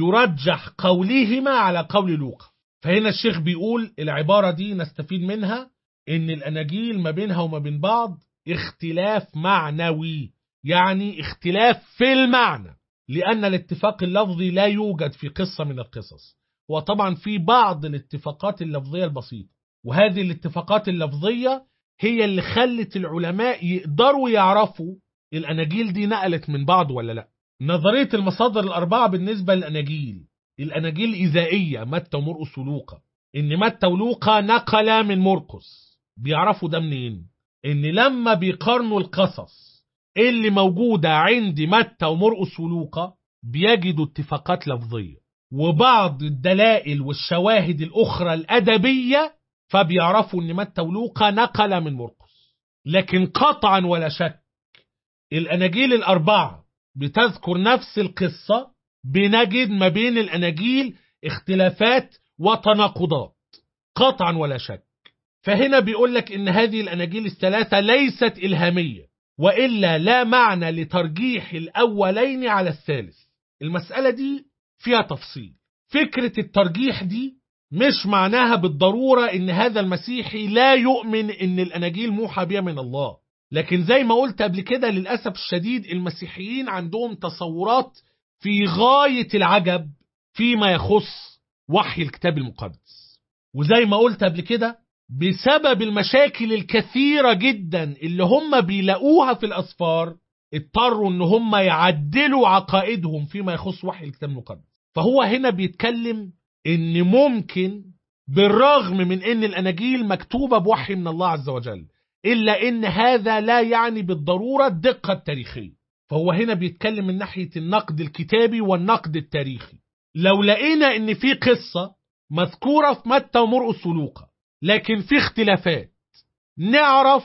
يرجح قولهما على قول لوقا فهنا الشيخ بيقول العبارة دي نستفيد منها ان الاناجيل ما بينها وما بين بعض اختلاف معنوي يعني اختلاف في المعنى لأن الاتفاق اللفظي لا يوجد في قصة من القصص وطبعا في بعض الاتفاقات اللفظية البسيطة وهذه الاتفاقات اللفظية هي اللي خلت العلماء يقدروا يعرفوا الأناجيل دي نقلت من بعض ولا لا نظرية المصادر الأربعة بالنسبة للأناجيل الأناجيل إذائية متى ومرقس ولوقا إن متى ولوقا نقل من مرقس بيعرفوا ده منين إن لما بيقارنوا القصص اللي موجودة عند متى ومرقس ولوقا بيجدوا اتفاقات لفظية وبعض الدلائل والشواهد الأخرى الأدبية فبيعرفوا أن متى ولوقا نقل من مرقس لكن قطعا ولا شك الأناجيل الأربعة بتذكر نفس القصة بنجد ما بين الأناجيل اختلافات وتناقضات قطعا ولا شك فهنا بيقول لك ان هذه الأناجيل الثلاثة ليست إلهامية وإلا لا معنى لترجيح الأولين على الثالث المسألة دي فيها تفصيل فكرة الترجيح دي مش معناها بالضرورة إن هذا المسيحي لا يؤمن إن الأناجيل موحى بها من الله لكن زي ما قلت قبل كده للأسف الشديد المسيحيين عندهم تصورات في غاية العجب فيما يخص وحي الكتاب المقدس وزي ما قلت قبل كده بسبب المشاكل الكثيرة جدا اللي هم بيلاقوها في الأسفار اضطروا ان هم يعدلوا عقائدهم فيما يخص وحي الكتاب المقدس فهو هنا بيتكلم ان ممكن بالرغم من ان الاناجيل مكتوبة بوحي من الله عز وجل الا ان هذا لا يعني بالضرورة الدقة التاريخية فهو هنا بيتكلم من ناحية النقد الكتابي والنقد التاريخي لو لقينا ان في قصة مذكورة في متى ومرقس ولوقا لكن في اختلافات نعرف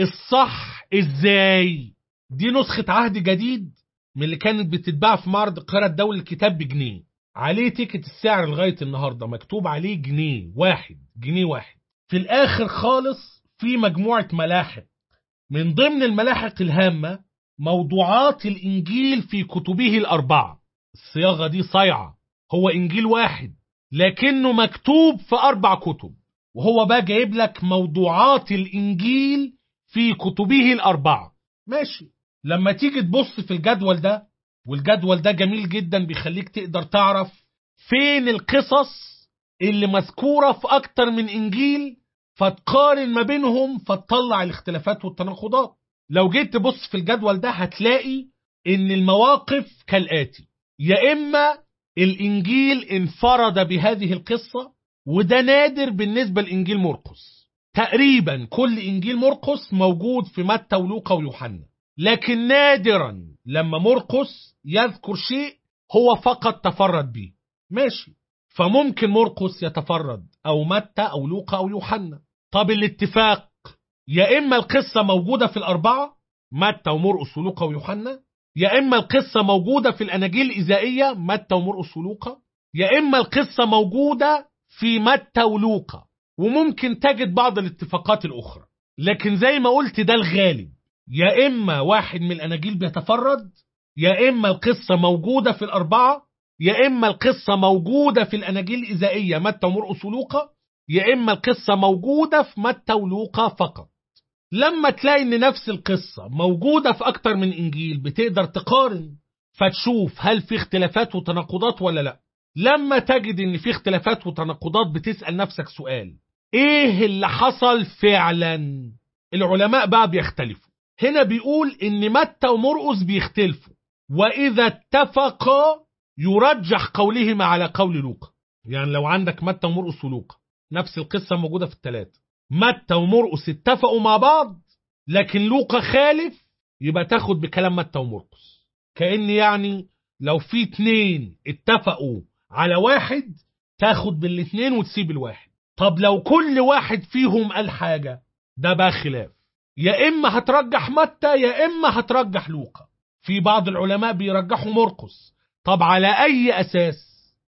الصح ازاي دي نسخة عهد جديد من اللي كانت بتتباع في معرض القاهرة الدولي الكتاب بجنيه عليه تيكت السعر لغاية النهاردة مكتوب عليه جنيه واحد جنيه واحد في الآخر خالص في مجموعة ملاحق من ضمن الملاحق الهامة موضوعات الإنجيل في كتبه الأربعة الصياغة دي صايعة هو إنجيل واحد لكنه مكتوب في أربع كتب وهو بقى جايب لك موضوعات الإنجيل في كتبه الأربعة ماشي لما تيجي تبص في الجدول ده والجدول ده جميل جدا بيخليك تقدر تعرف فين القصص اللي مذكورة في أكتر من إنجيل فتقارن ما بينهم فتطلع الاختلافات والتناقضات لو جيت تبص في الجدول ده هتلاقي ان المواقف كالآتي يا إما الإنجيل انفرد بهذه القصة وده نادر بالنسبة لإنجيل مرقس تقريبا كل إنجيل مرقس موجود في متى ولوقا ويوحنا لكن نادرا لما مرقس يذكر شيء هو فقط تفرد به ماشي فممكن مرقس يتفرد أو متى أو لوقا أو يوحنا طب الاتفاق يا إما القصة موجودة في الأربعة متى ومرقس ولوقا ويوحنا يا إما القصة موجودة في الأناجيل الإزائية متى ومرقس ولوقا يا إما القصة موجودة في متى ولوقا وممكن تجد بعض الاتفاقات الأخرى لكن زي ما قلت ده الغالب يا إما واحد من الأناجيل بيتفرد يا إما القصة موجودة في الأربعة يا إما القصة موجودة في الأناجيل الإزائية متى ومرقس ولوقا يا إما القصة موجودة في متى ولوقا فقط لما تلاقي ان نفس القصة موجودة في اكتر من انجيل بتقدر تقارن فتشوف هل في اختلافات وتناقضات ولا لا لما تجد ان في اختلافات وتناقضات بتسأل نفسك سؤال ايه اللي حصل فعلا العلماء بقى بيختلفوا هنا بيقول ان متى ومرقس بيختلفوا واذا اتفقا يرجح قولهما على قول لوقا يعني لو عندك متى ومرقس ولوقا نفس القصة موجودة في الثلاثة متى ومرقس اتفقوا مع بعض لكن لوقا خالف يبقى تاخد بكلام متى ومرقس كأن يعني لو في اتنين اتفقوا على واحد تاخد بالاتنين وتسيب الواحد طب لو كل واحد فيهم قال حاجة ده بقى خلاف يا إما هترجح متى يا إما هترجح لوقا في بعض العلماء بيرجحوا مرقس طب على أي أساس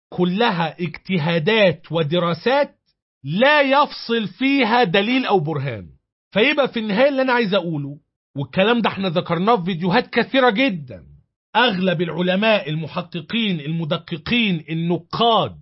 كلها اجتهادات ودراسات لا يفصل فيها دليل او برهان فيبقى في النهايه اللي انا عايز اقوله والكلام ده احنا ذكرناه في فيديوهات كثيره جدا اغلب العلماء المحققين المدققين النقاد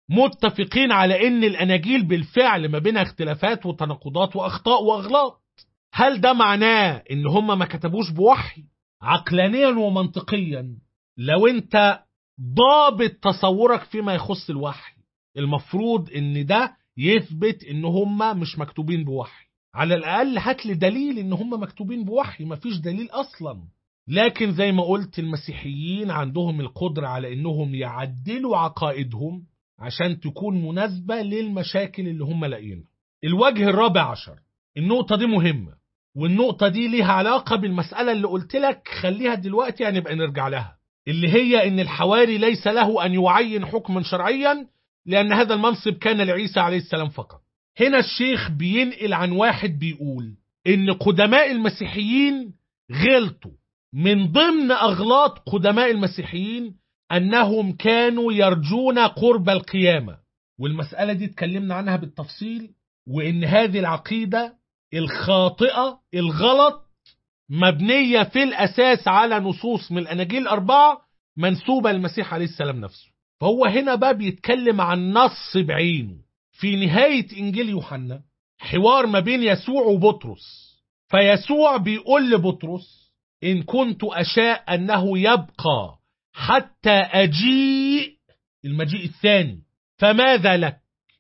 متفقين على ان الاناجيل بالفعل ما بينها اختلافات وتناقضات واخطاء واغلاط هل ده معناه ان هم ما كتبوش بوحي عقلانيا ومنطقيا لو انت ضابط تصورك فيما يخص الوحي المفروض ان ده يثبت ان هم مش مكتوبين بوحي على الاقل هات لي دليل ان هم مكتوبين بوحي مفيش دليل اصلا لكن زي ما قلت المسيحيين عندهم القدرة على انهم يعدلوا عقائدهم عشان تكون مناسبة للمشاكل اللي هم لاقيينها الوجه الرابع عشر النقطة دي مهمة والنقطة دي ليها علاقة بالمسألة اللي قلت لك خليها دلوقتي يعني نبقى نرجع لها اللي هي ان الحواري ليس له ان يعين حكما شرعيا لأن هذا المنصب كان لعيسى عليه السلام فقط هنا الشيخ بينقل عن واحد بيقول إن قدماء المسيحيين غلطوا من ضمن أغلاط قدماء المسيحيين أنهم كانوا يرجون قرب القيامة والمسألة دي اتكلمنا عنها بالتفصيل وإن هذه العقيدة الخاطئة الغلط مبنية في الأساس على نصوص من الأناجيل الأربعة منسوبة للمسيح عليه السلام نفسه فهو هنا بقى بيتكلم عن نص بعينه في نهاية إنجيل يوحنا حوار ما بين يسوع وبطرس فيسوع بيقول لبطرس إن كنت أشاء أنه يبقى حتى أجيء المجيء الثاني فماذا لك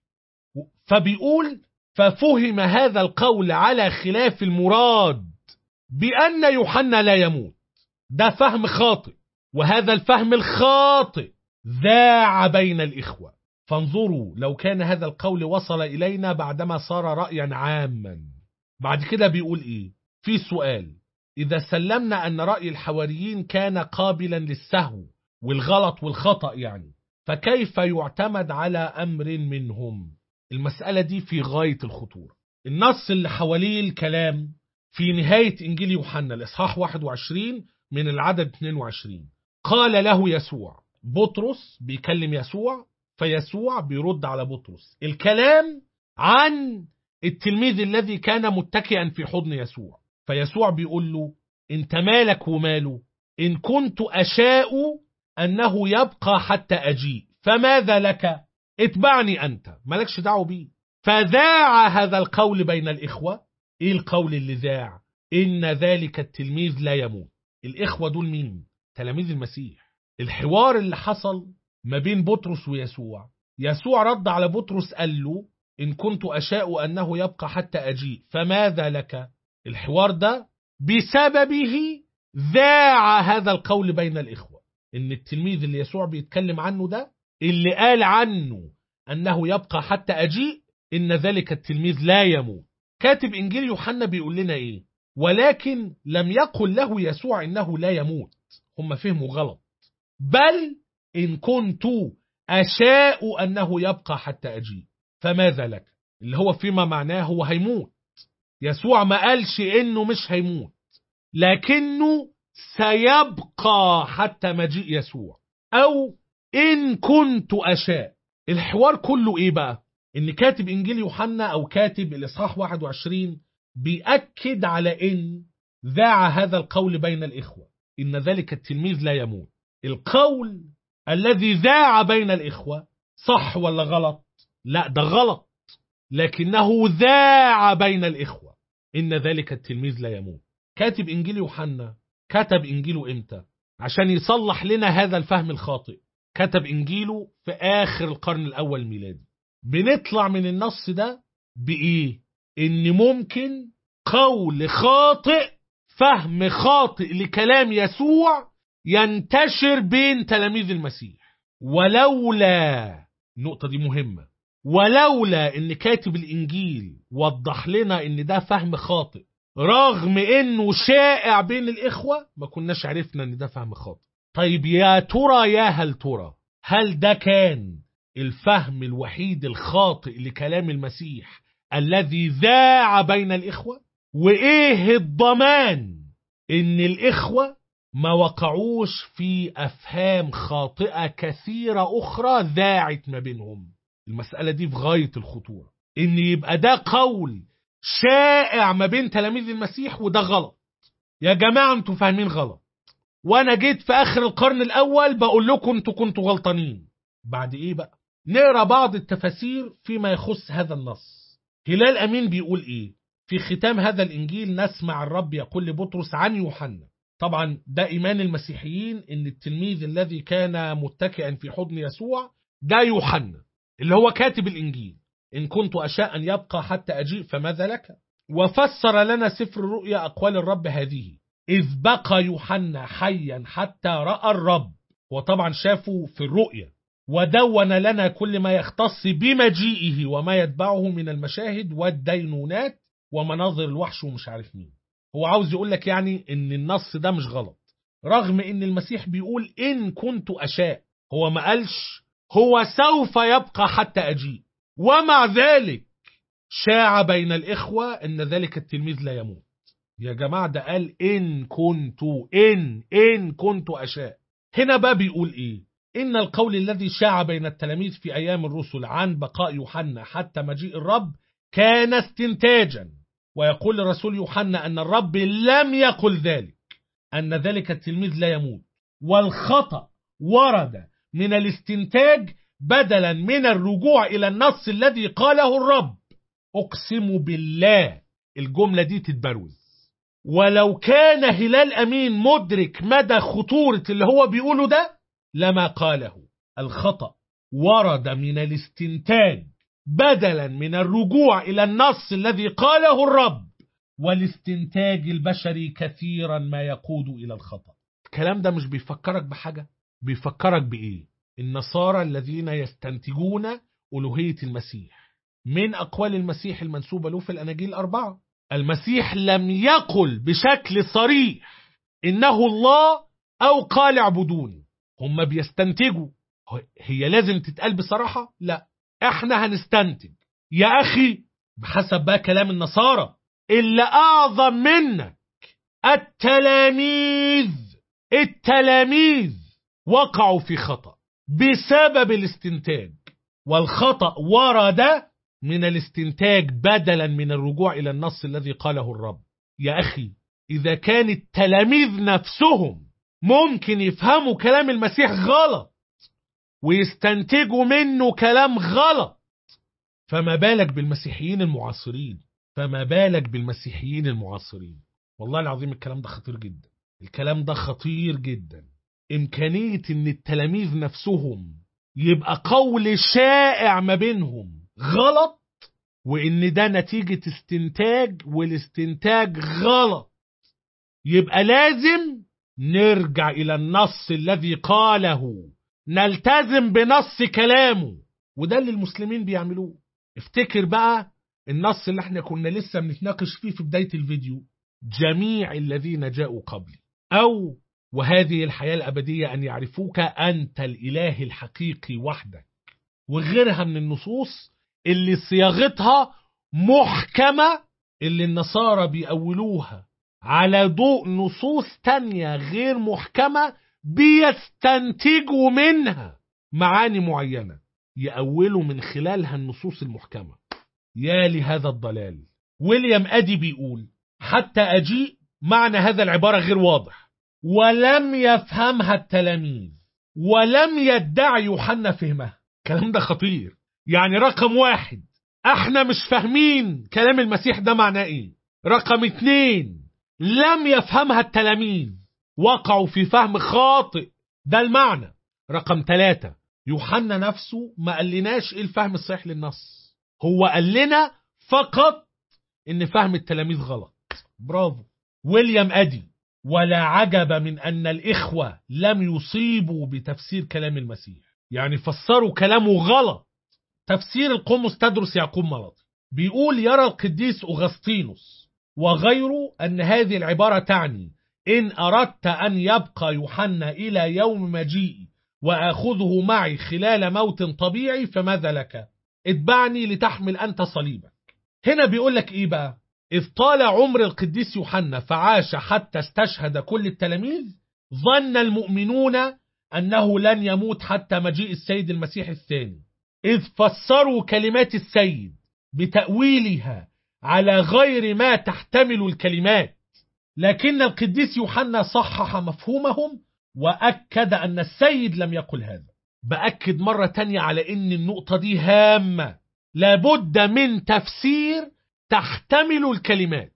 فبيقول ففهم هذا القول على خلاف المراد بأن يوحنا لا يموت ده فهم خاطئ وهذا الفهم الخاطئ ذاع بين الإخوة فانظروا لو كان هذا القول وصل إلينا بعدما صار رأيا عاما بعد كده بيقول إيه في سؤال إذا سلمنا أن رأي الحواريين كان قابلا للسهو والغلط والخطأ يعني فكيف يعتمد على أمر منهم المسألة دي في غاية الخطورة النص اللي حواليه الكلام في نهاية إنجيل يوحنا الإصحاح 21 من العدد 22 قال له يسوع بطرس بيكلم يسوع فيسوع بيرد على بطرس الكلام عن التلميذ الذي كان متكئا في حضن يسوع فيسوع بيقول له انت مالك وماله ان كنت اشاء انه يبقى حتى اجيء فماذا لك اتبعني انت مالكش دعوه بيه فذاع هذا القول بين الاخوه ايه القول اللي ذاع ان ذلك التلميذ لا يموت الاخوه دول مين تلاميذ المسيح الحوار اللي حصل ما بين بطرس ويسوع يسوع رد على بطرس قال له إن كنت أشاء أنه يبقى حتى أجيء فماذا لك الحوار ده بسببه ذاع هذا القول بين الإخوة إن التلميذ اللي يسوع بيتكلم عنه ده اللي قال عنه أنه يبقى حتى أجيء إن ذلك التلميذ لا يموت كاتب إنجيل يوحنا بيقول لنا إيه ولكن لم يقل له يسوع إنه لا يموت هم فهموا غلط بل إن كنت أشاء أنه يبقى حتى أجيء فماذا لك اللي هو فيما معناه هو هيموت يسوع ما قالش إنه مش هيموت لكنه سيبقى حتى مجيء يسوع أو إن كنت أشاء الحوار كله إيه بقى إن كاتب إنجيل يوحنا أو كاتب الإصحاح 21 بيأكد على إن ذاع هذا القول بين الإخوة إن ذلك التلميذ لا يموت القول الذي ذاع بين الإخوة صح ولا غلط لا ده غلط لكنه ذاع بين الإخوة إن ذلك التلميذ لا يموت كاتب إنجيل يوحنا كتب إنجيله إمتى عشان يصلح لنا هذا الفهم الخاطئ كتب إنجيله في آخر القرن الأول الميلادي بنطلع من النص ده بإيه إن ممكن قول خاطئ فهم خاطئ لكلام يسوع ينتشر بين تلاميذ المسيح ولولا النقطة دي مهمة ولولا ان كاتب الانجيل وضح لنا ان ده فهم خاطئ رغم انه شائع بين الاخوة ما كناش عرفنا ان ده فهم خاطئ طيب يا ترى يا هل ترى هل ده كان الفهم الوحيد الخاطئ لكلام المسيح الذي ذاع بين الاخوة وايه الضمان ان الاخوة ما وقعوش في أفهام خاطئة كثيرة أخرى ذاعت ما بينهم المسألة دي في غاية الخطورة إن يبقى ده قول شائع ما بين تلاميذ المسيح وده غلط يا جماعة انتوا فاهمين غلط وأنا جيت في آخر القرن الأول بقول لكم انتوا كنتوا غلطانين بعد إيه بقى نقرأ بعض التفاسير فيما يخص هذا النص هلال أمين بيقول إيه في ختام هذا الإنجيل نسمع الرب يقول لبطرس عن يوحنا طبعا ده إيمان المسيحيين إن التلميذ الذي كان متكئا في حضن يسوع ده يوحنا اللي هو كاتب الإنجيل إن كنت أشاء أن يبقى حتى أجيء فماذا لك وفسر لنا سفر الرؤيا أقوال الرب هذه إذ بقى يوحنا حيا حتى رأى الرب وطبعا شافه في الرؤيا ودون لنا كل ما يختص بمجيئه وما يتبعه من المشاهد والدينونات ومناظر الوحش ومش عارف مين هو عاوز يقول لك يعني ان النص ده مش غلط رغم ان المسيح بيقول ان كنت اشاء هو ما قالش هو سوف يبقى حتى اجيء ومع ذلك شاع بين الاخوه ان ذلك التلميذ لا يموت يا جماعه ده قال ان كنت ان ان كنت اشاء هنا بقى بيقول ايه ان القول الذي شاع بين التلاميذ في ايام الرسل عن بقاء يوحنا حتى مجيء الرب كان استنتاجا ويقول الرسول يوحنا أن الرب لم يقل ذلك أن ذلك التلميذ لا يموت والخطأ ورد من الاستنتاج بدلا من الرجوع إلى النص الذي قاله الرب أقسم بالله الجملة دي تتبروز ولو كان هلال أمين مدرك مدى خطورة اللي هو بيقوله ده لما قاله الخطأ ورد من الاستنتاج بدلا من الرجوع إلى النص الذي قاله الرب والاستنتاج البشري كثيرا ما يقود إلى الخطأ الكلام ده مش بيفكرك بحاجة بيفكرك بإيه النصارى الذين يستنتجون ألوهية المسيح من أقوال المسيح المنسوبة له في الأناجيل الأربعة المسيح لم يقل بشكل صريح إنه الله أو قال اعبدوني هم بيستنتجوا هي لازم تتقال بصراحة لا احنا هنستنتج يا أخي بحسب بقى كلام النصارى اللي أعظم منك التلاميذ التلاميذ وقعوا في خطأ بسبب الاستنتاج والخطأ ورد من الاستنتاج بدلا من الرجوع إلى النص الذي قاله الرب يا أخي إذا كان التلاميذ نفسهم ممكن يفهموا كلام المسيح غلط ويستنتجوا منه كلام غلط فما بالك بالمسيحيين المعاصرين فما بالك بالمسيحيين المعاصرين والله العظيم الكلام ده خطير جدا الكلام ده خطير جدا إمكانية إن التلاميذ نفسهم يبقى قول شائع ما بينهم غلط وإن ده نتيجة استنتاج والاستنتاج غلط يبقى لازم نرجع إلى النص الذي قاله نلتزم بنص كلامه وده اللي المسلمين بيعملوه افتكر بقى النص اللي احنا كنا لسه بنتناقش فيه في بداية الفيديو جميع الذين جاءوا قبلي أو وهذه الحياة الأبدية أن يعرفوك أنت الإله الحقيقي وحدك وغيرها من النصوص اللي صياغتها محكمة اللي النصارى بيأولوها على ضوء نصوص تانية غير محكمة بيستنتجوا منها معاني معينة يأولوا من خلالها النصوص المحكمة يا لهذا الضلال ويليام أدي بيقول حتى أجيء معنى هذا العبارة غير واضح ولم يفهمها التلاميذ ولم يدعي يوحنا فهمها الكلام ده خطير يعني رقم واحد احنا مش فاهمين كلام المسيح ده معناه ايه رقم اتنين لم يفهمها التلاميذ وقعوا في فهم خاطئ ده المعنى رقم ثلاثة يوحنا نفسه ما قالناش ايه الفهم الصحيح للنص هو قال لنا فقط ان فهم التلاميذ غلط برافو ويليام ادي ولا عجب من ان الاخوة لم يصيبوا بتفسير كلام المسيح يعني فسروا كلامه غلط تفسير القمص تدرس يعقوب ملطي بيقول يرى القديس أغسطينوس وغيره أن هذه العبارة تعني إن أردت أن يبقى يوحنا إلى يوم مجيئي وآخذه معي خلال موت طبيعي فماذا لك اتبعني لتحمل أنت صليبك هنا بيقول لك إيه بقى إذ طال عمر القديس يوحنا فعاش حتى استشهد كل التلاميذ ظن المؤمنون أنه لن يموت حتى مجيء السيد المسيح الثاني إذ فسروا كلمات السيد بتأويلها على غير ما تحتمل الكلمات لكن القديس يوحنا صحح مفهومهم وأكد أن السيد لم يقل هذا بأكد مرة تانية على أن النقطة دي هامة لابد من تفسير تحتمل الكلمات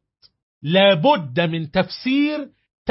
لابد من تفسير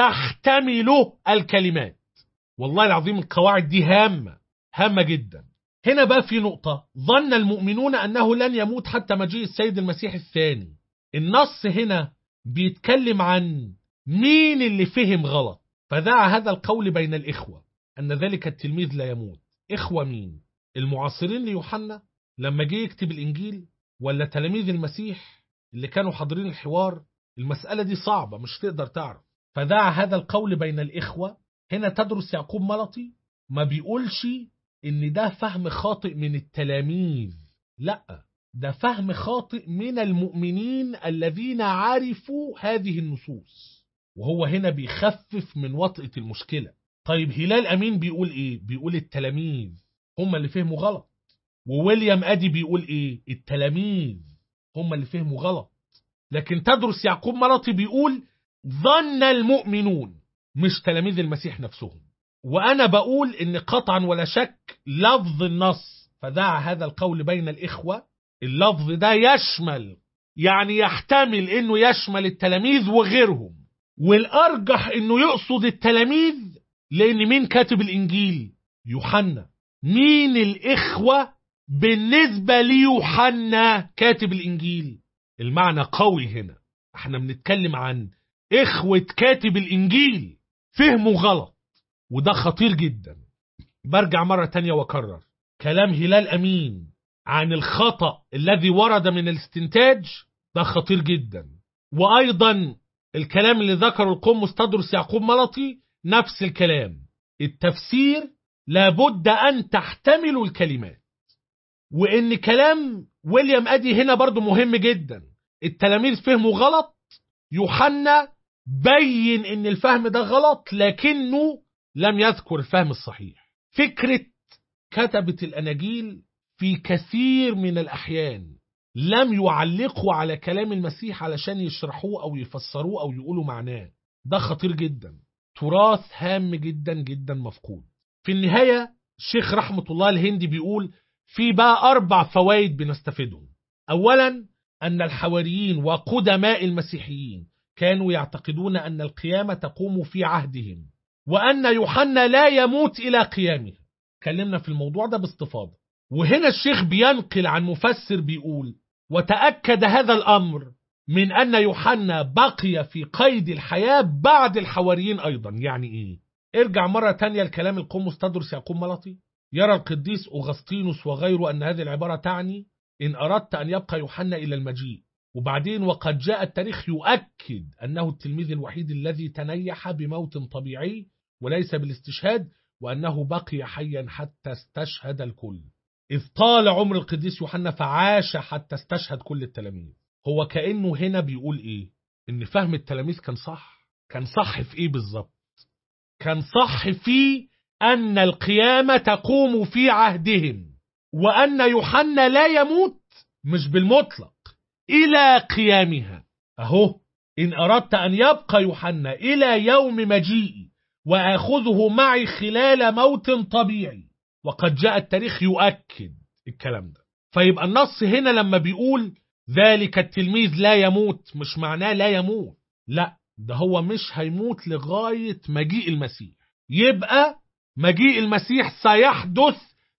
تحتمله الكلمات والله العظيم القواعد دي هامة هامة جدا هنا بقى في نقطة ظن المؤمنون أنه لن يموت حتى مجيء السيد المسيح الثاني النص هنا بيتكلم عن مين اللي فهم غلط فدعا هذا القول بين الإخوة أن ذلك التلميذ لا يموت إخوة مين المعاصرين ليوحنا لما جه يكتب الإنجيل ولا تلاميذ المسيح اللي كانوا حاضرين الحوار المسألة دي صعبة مش تقدر تعرف فدعا هذا القول بين الإخوة هنا تدرس يعقوب ملطي ما بيقولش ان ده فهم خاطئ من التلاميذ لا ده فهم خاطئ من المؤمنين الذين عرفوا هذه النصوص وهو هنا بيخفف من وطئة المشكلة طيب هلال أمين بيقول إيه؟ بيقول التلاميذ هم اللي فهموا غلط وويليام أدي بيقول إيه؟ التلاميذ هم اللي فهموا غلط لكن تدرس يعقوب مرطي بيقول ظن المؤمنون مش تلاميذ المسيح نفسهم وأنا بقول إن قطعا ولا شك لفظ النص فدعا هذا القول بين الإخوة اللفظ ده يشمل يعني يحتمل إنه يشمل التلاميذ وغيرهم والأرجح إنه يقصد التلاميذ لأن مين كاتب الإنجيل يوحنا مين الإخوة بالنسبة ليوحنا كاتب الإنجيل المعنى قوي هنا احنا بنتكلم عن إخوة كاتب الإنجيل فهموا غلط وده خطير جدا برجع مرة تانية وكرر كلام هلال أمين عن الخطأ الذي ورد من الاستنتاج ده خطير جدا وأيضا الكلام اللي ذكره القمص تدرس يعقوب ملطي نفس الكلام التفسير لابد أن تحتمل الكلمات وإن كلام ويليام أدي هنا برضو مهم جدا التلاميذ فهموا غلط يوحنا بين إن الفهم ده غلط لكنه لم يذكر الفهم الصحيح فكرة كتبة الأناجيل في كثير من الأحيان لم يعلقوا على كلام المسيح علشان يشرحوه أو يفسروه أو يقولوا معناه ده خطير جدا تراث هام جدا جدا مفقود في النهاية الشيخ رحمة الله الهندي بيقول في بقى أربع فوائد بنستفيدهم أولا أن الحواريين وقدماء المسيحيين كانوا يعتقدون أن القيامة تقوم في عهدهم وأن يوحنا لا يموت إلى قيامه اتكلمنا في الموضوع ده باستفاضة وهنا الشيخ بينقل عن مفسر بيقول وتأكد هذا الأمر من أن يوحنا بقي في قيد الحياة بعد الحواريين أيضا يعني إيه ارجع مرة تانية لكلام القمص تدرس يعقوب ملطي يرى القديس أغسطينوس وغيره أن هذه العبارة تعني إن أردت أن يبقى يوحنا إلى المجيء وبعدين وقد جاء التاريخ يؤكد أنه التلميذ الوحيد الذي تنيح بموت طبيعي وليس بالاستشهاد وأنه بقي حيا حتى استشهد الكل إذ طال عمر القديس يوحنا فعاش حتى استشهد كل التلاميذ هو كأنه هنا بيقول إيه إن فهم التلاميذ كان صح كان صح في إيه بالظبط كان صح في أن القيامة تقوم في عهدهم وأن يوحنا لا يموت مش بالمطلق إلى قيامها أهو إن أردت أن يبقى يوحنا إلى يوم مجيئي وآخذه معي خلال موت طبيعي وقد جاء التاريخ يؤكد الكلام ده فيبقى النص هنا لما بيقول ذلك التلميذ لا يموت مش معناه لا يموت لا ده هو مش هيموت لغاية مجيء المسيح يبقى مجيء المسيح سيحدث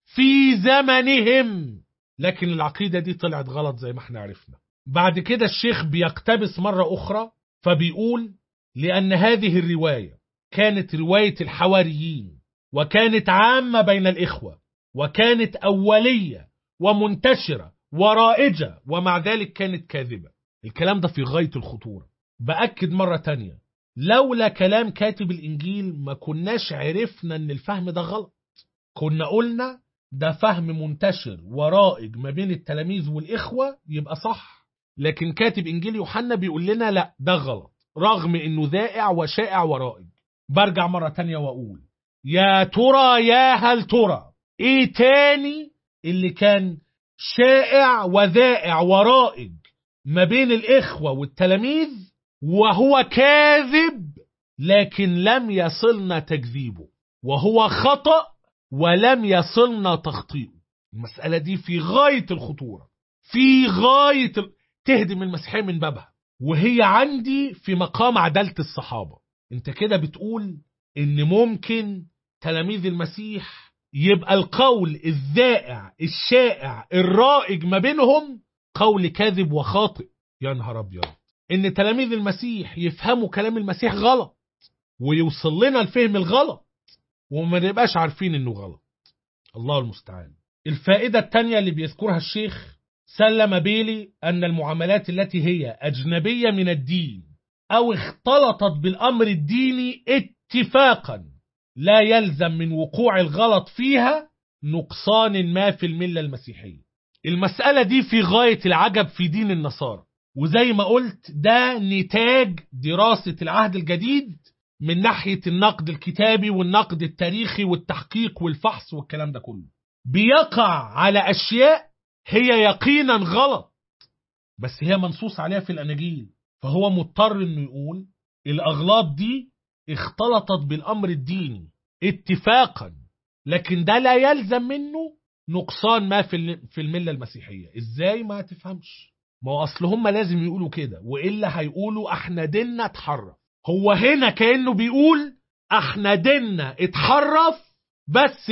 في زمنهم لكن العقيدة دي طلعت غلط زي ما احنا عرفنا بعد كده الشيخ بيقتبس مرة أخرى فبيقول لأن هذه الرواية كانت رواية الحواريين وكانت عامة بين الإخوة وكانت أولية ومنتشرة ورائجة ومع ذلك كانت كاذبة الكلام ده في غاية الخطورة بأكد مرة تانية لولا كلام كاتب الإنجيل ما كناش عرفنا أن الفهم ده غلط كنا قلنا ده فهم منتشر ورائج ما بين التلاميذ والإخوة يبقى صح لكن كاتب إنجيل يوحنا بيقول لنا لا ده غلط رغم أنه ذائع وشائع ورائج برجع مرة تانية وأقول يا ترى يا هل ترى ايه تاني اللي كان شائع وذائع ورائج ما بين الإخوة والتلاميذ وهو كاذب لكن لم يصلنا تكذيبه وهو خطأ ولم يصلنا تخطيئه المسألة دي في غاية الخطورة في غاية ال... تهدم المسيحية من بابها وهي عندي في مقام عدالة الصحابة انت كده بتقول ان ممكن تلاميذ المسيح يبقى القول الذائع الشائع الرائج ما بينهم قول كاذب وخاطئ يا نهار ابيض ان تلاميذ المسيح يفهموا كلام المسيح غلط ويوصل لنا الفهم الغلط وما نبقاش عارفين انه غلط الله المستعان الفائدة الثانية اللي بيذكرها الشيخ سلم بيلي أن المعاملات التي هي أجنبية من الدين أو اختلطت بالأمر الديني اتفاقا لا يلزم من وقوع الغلط فيها نقصان ما في الملة المسيحية المسألة دي في غاية العجب في دين النصارى وزي ما قلت ده نتاج دراسة العهد الجديد من ناحية النقد الكتابي والنقد التاريخي والتحقيق والفحص والكلام ده كله بيقع على أشياء هي يقينا غلط بس هي منصوص عليها في الأناجيل فهو مضطر انه يقول الأغلاط دي اختلطت بالأمر الديني اتفاقا لكن ده لا يلزم منه نقصان ما في في الملة المسيحية ازاي ما تفهمش ما هو اصل هم لازم يقولوا كده والا هيقولوا احنا ديننا اتحرف هو هنا كانه بيقول احنا ديننا اتحرف بس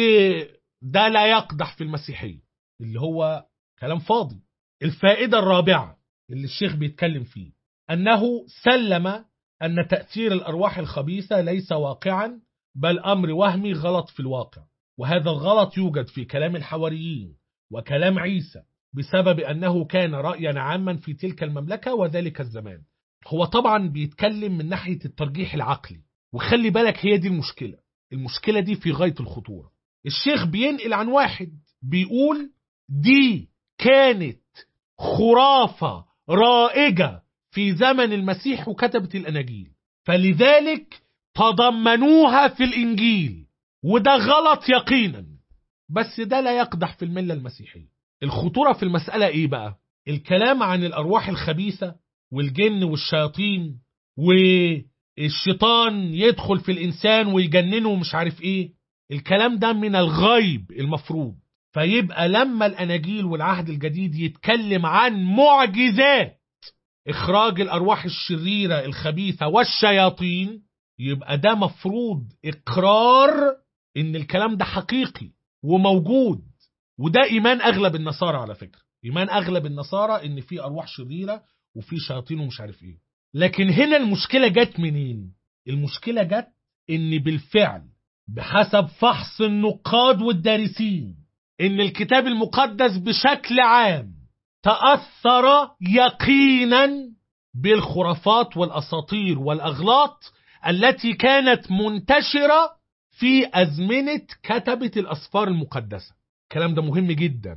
ده لا يقدح في المسيحيه اللي هو كلام فاضي الفائده الرابعه اللي الشيخ بيتكلم فيه انه سلم ان تاثير الارواح الخبيثه ليس واقعا بل امر وهمي غلط في الواقع وهذا الغلط يوجد في كلام الحواريين وكلام عيسى بسبب أنه كان رأيا عاما في تلك المملكة وذلك الزمان هو طبعا بيتكلم من ناحية الترجيح العقلي وخلي بالك هي دي المشكلة المشكلة دي في غاية الخطورة الشيخ بينقل عن واحد بيقول دي كانت خرافة رائجة في زمن المسيح وكتبة الأناجيل فلذلك تضمنوها في الإنجيل وده غلط يقينا بس ده لا يقدح في الملة المسيحية الخطورة في المسألة إيه بقى؟ الكلام عن الأرواح الخبيثة والجن والشياطين والشيطان يدخل في الإنسان ويجننه ومش عارف إيه الكلام ده من الغيب المفروض فيبقى لما الأناجيل والعهد الجديد يتكلم عن معجزات إخراج الأرواح الشريرة الخبيثة والشياطين يبقى ده مفروض إقرار إن الكلام ده حقيقي وموجود وده إيمان أغلب النصارى على فكرة إيمان أغلب النصارى إن في أرواح شريرة وفي شياطين ومش عارف إيه لكن هنا المشكلة جت منين المشكلة جت إن بالفعل بحسب فحص النقاد والدارسين إن الكتاب المقدس بشكل عام تأثر يقينا بالخرافات والأساطير والأغلاط التي كانت منتشرة في أزمنة كتبة الأسفار المقدسة الكلام ده مهم جدا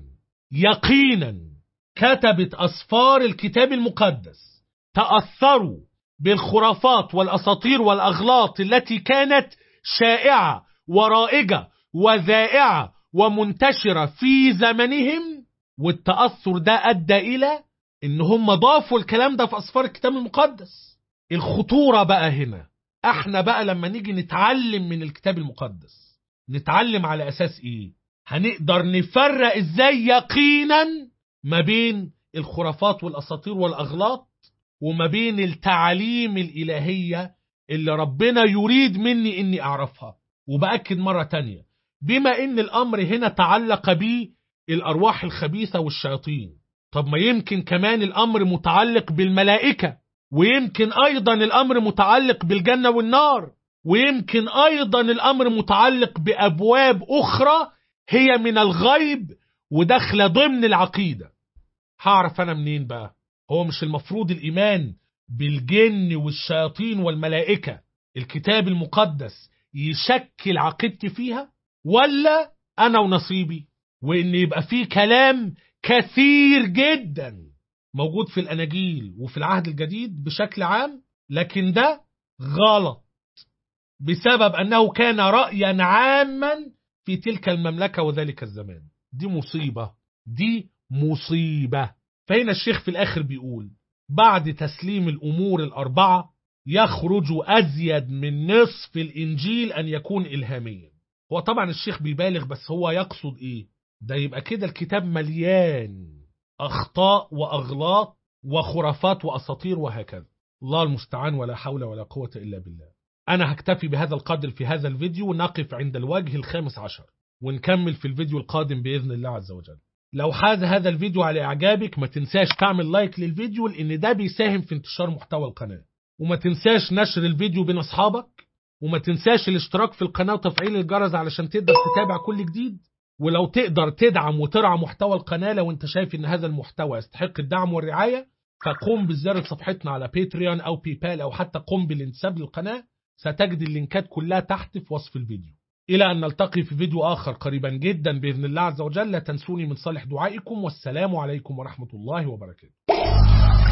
يقينا كتبة أسفار الكتاب المقدس تأثروا بالخرافات والأساطير والأغلاط التي كانت شائعة ورائجة وذائعة ومنتشرة في زمنهم والتأثر ده أدى إلى إن هم ضافوا الكلام ده في أسفار الكتاب المقدس الخطورة بقى هنا احنا بقى لما نيجي نتعلم من الكتاب المقدس نتعلم على أساس إيه هنقدر نفرق إزاي يقينا ما بين الخرافات والأساطير والأغلاط وما بين التعاليم الإلهية اللي ربنا يريد مني إني أعرفها وبأكد مرة تانية بما إن الأمر هنا تعلق بيه الأرواح الخبيثة والشياطين طب ما يمكن كمان الأمر متعلق بالملائكة ويمكن أيضا الأمر متعلق بالجنة والنار ويمكن أيضا الأمر متعلق بأبواب أخرى هي من الغيب وداخلة ضمن العقيدة هعرف أنا منين بقى هو مش المفروض الإيمان بالجن والشياطين والملائكة الكتاب المقدس يشكل عقيدتي فيها ولا أنا ونصيبي وإن يبقى فيه كلام كثير جدا موجود في الأناجيل وفي العهد الجديد بشكل عام لكن ده غلط بسبب أنه كان رأيا عاما في تلك المملكة وذلك الزمان دي مصيبة دي مصيبة فهنا الشيخ في الآخر بيقول بعد تسليم الأمور الأربعة يخرج أزيد من نصف الإنجيل أن يكون إلهاميا هو طبعا الشيخ بيبالغ بس هو يقصد إيه ده يبقى كده الكتاب مليان أخطاء وأغلاط وخرافات وأساطير وهكذا الله المستعان ولا حول ولا قوة إلا بالله أنا هكتفي بهذا القدر في هذا الفيديو ونقف عند الوجه الخامس عشر ونكمل في الفيديو القادم بإذن الله عز وجل لو حاز هذا الفيديو على إعجابك ما تنساش تعمل لايك للفيديو لأن ده بيساهم في انتشار محتوى القناة وما تنساش نشر الفيديو بين أصحابك وما تنساش الاشتراك في القناة وتفعيل الجرس علشان تقدر تتابع كل جديد ولو تقدر تدعم وترعى محتوى القناة لو انت شايف ان هذا المحتوى يستحق الدعم والرعاية فقم بزيارة صفحتنا على باتريون او بيبال او حتى قم بالانتساب للقناة ستجد اللينكات كلها تحت في وصف الفيديو إلى أن نلتقي في فيديو آخر قريبا جدا بإذن الله عز وجل لا تنسوني من صالح دعائكم والسلام عليكم ورحمة الله وبركاته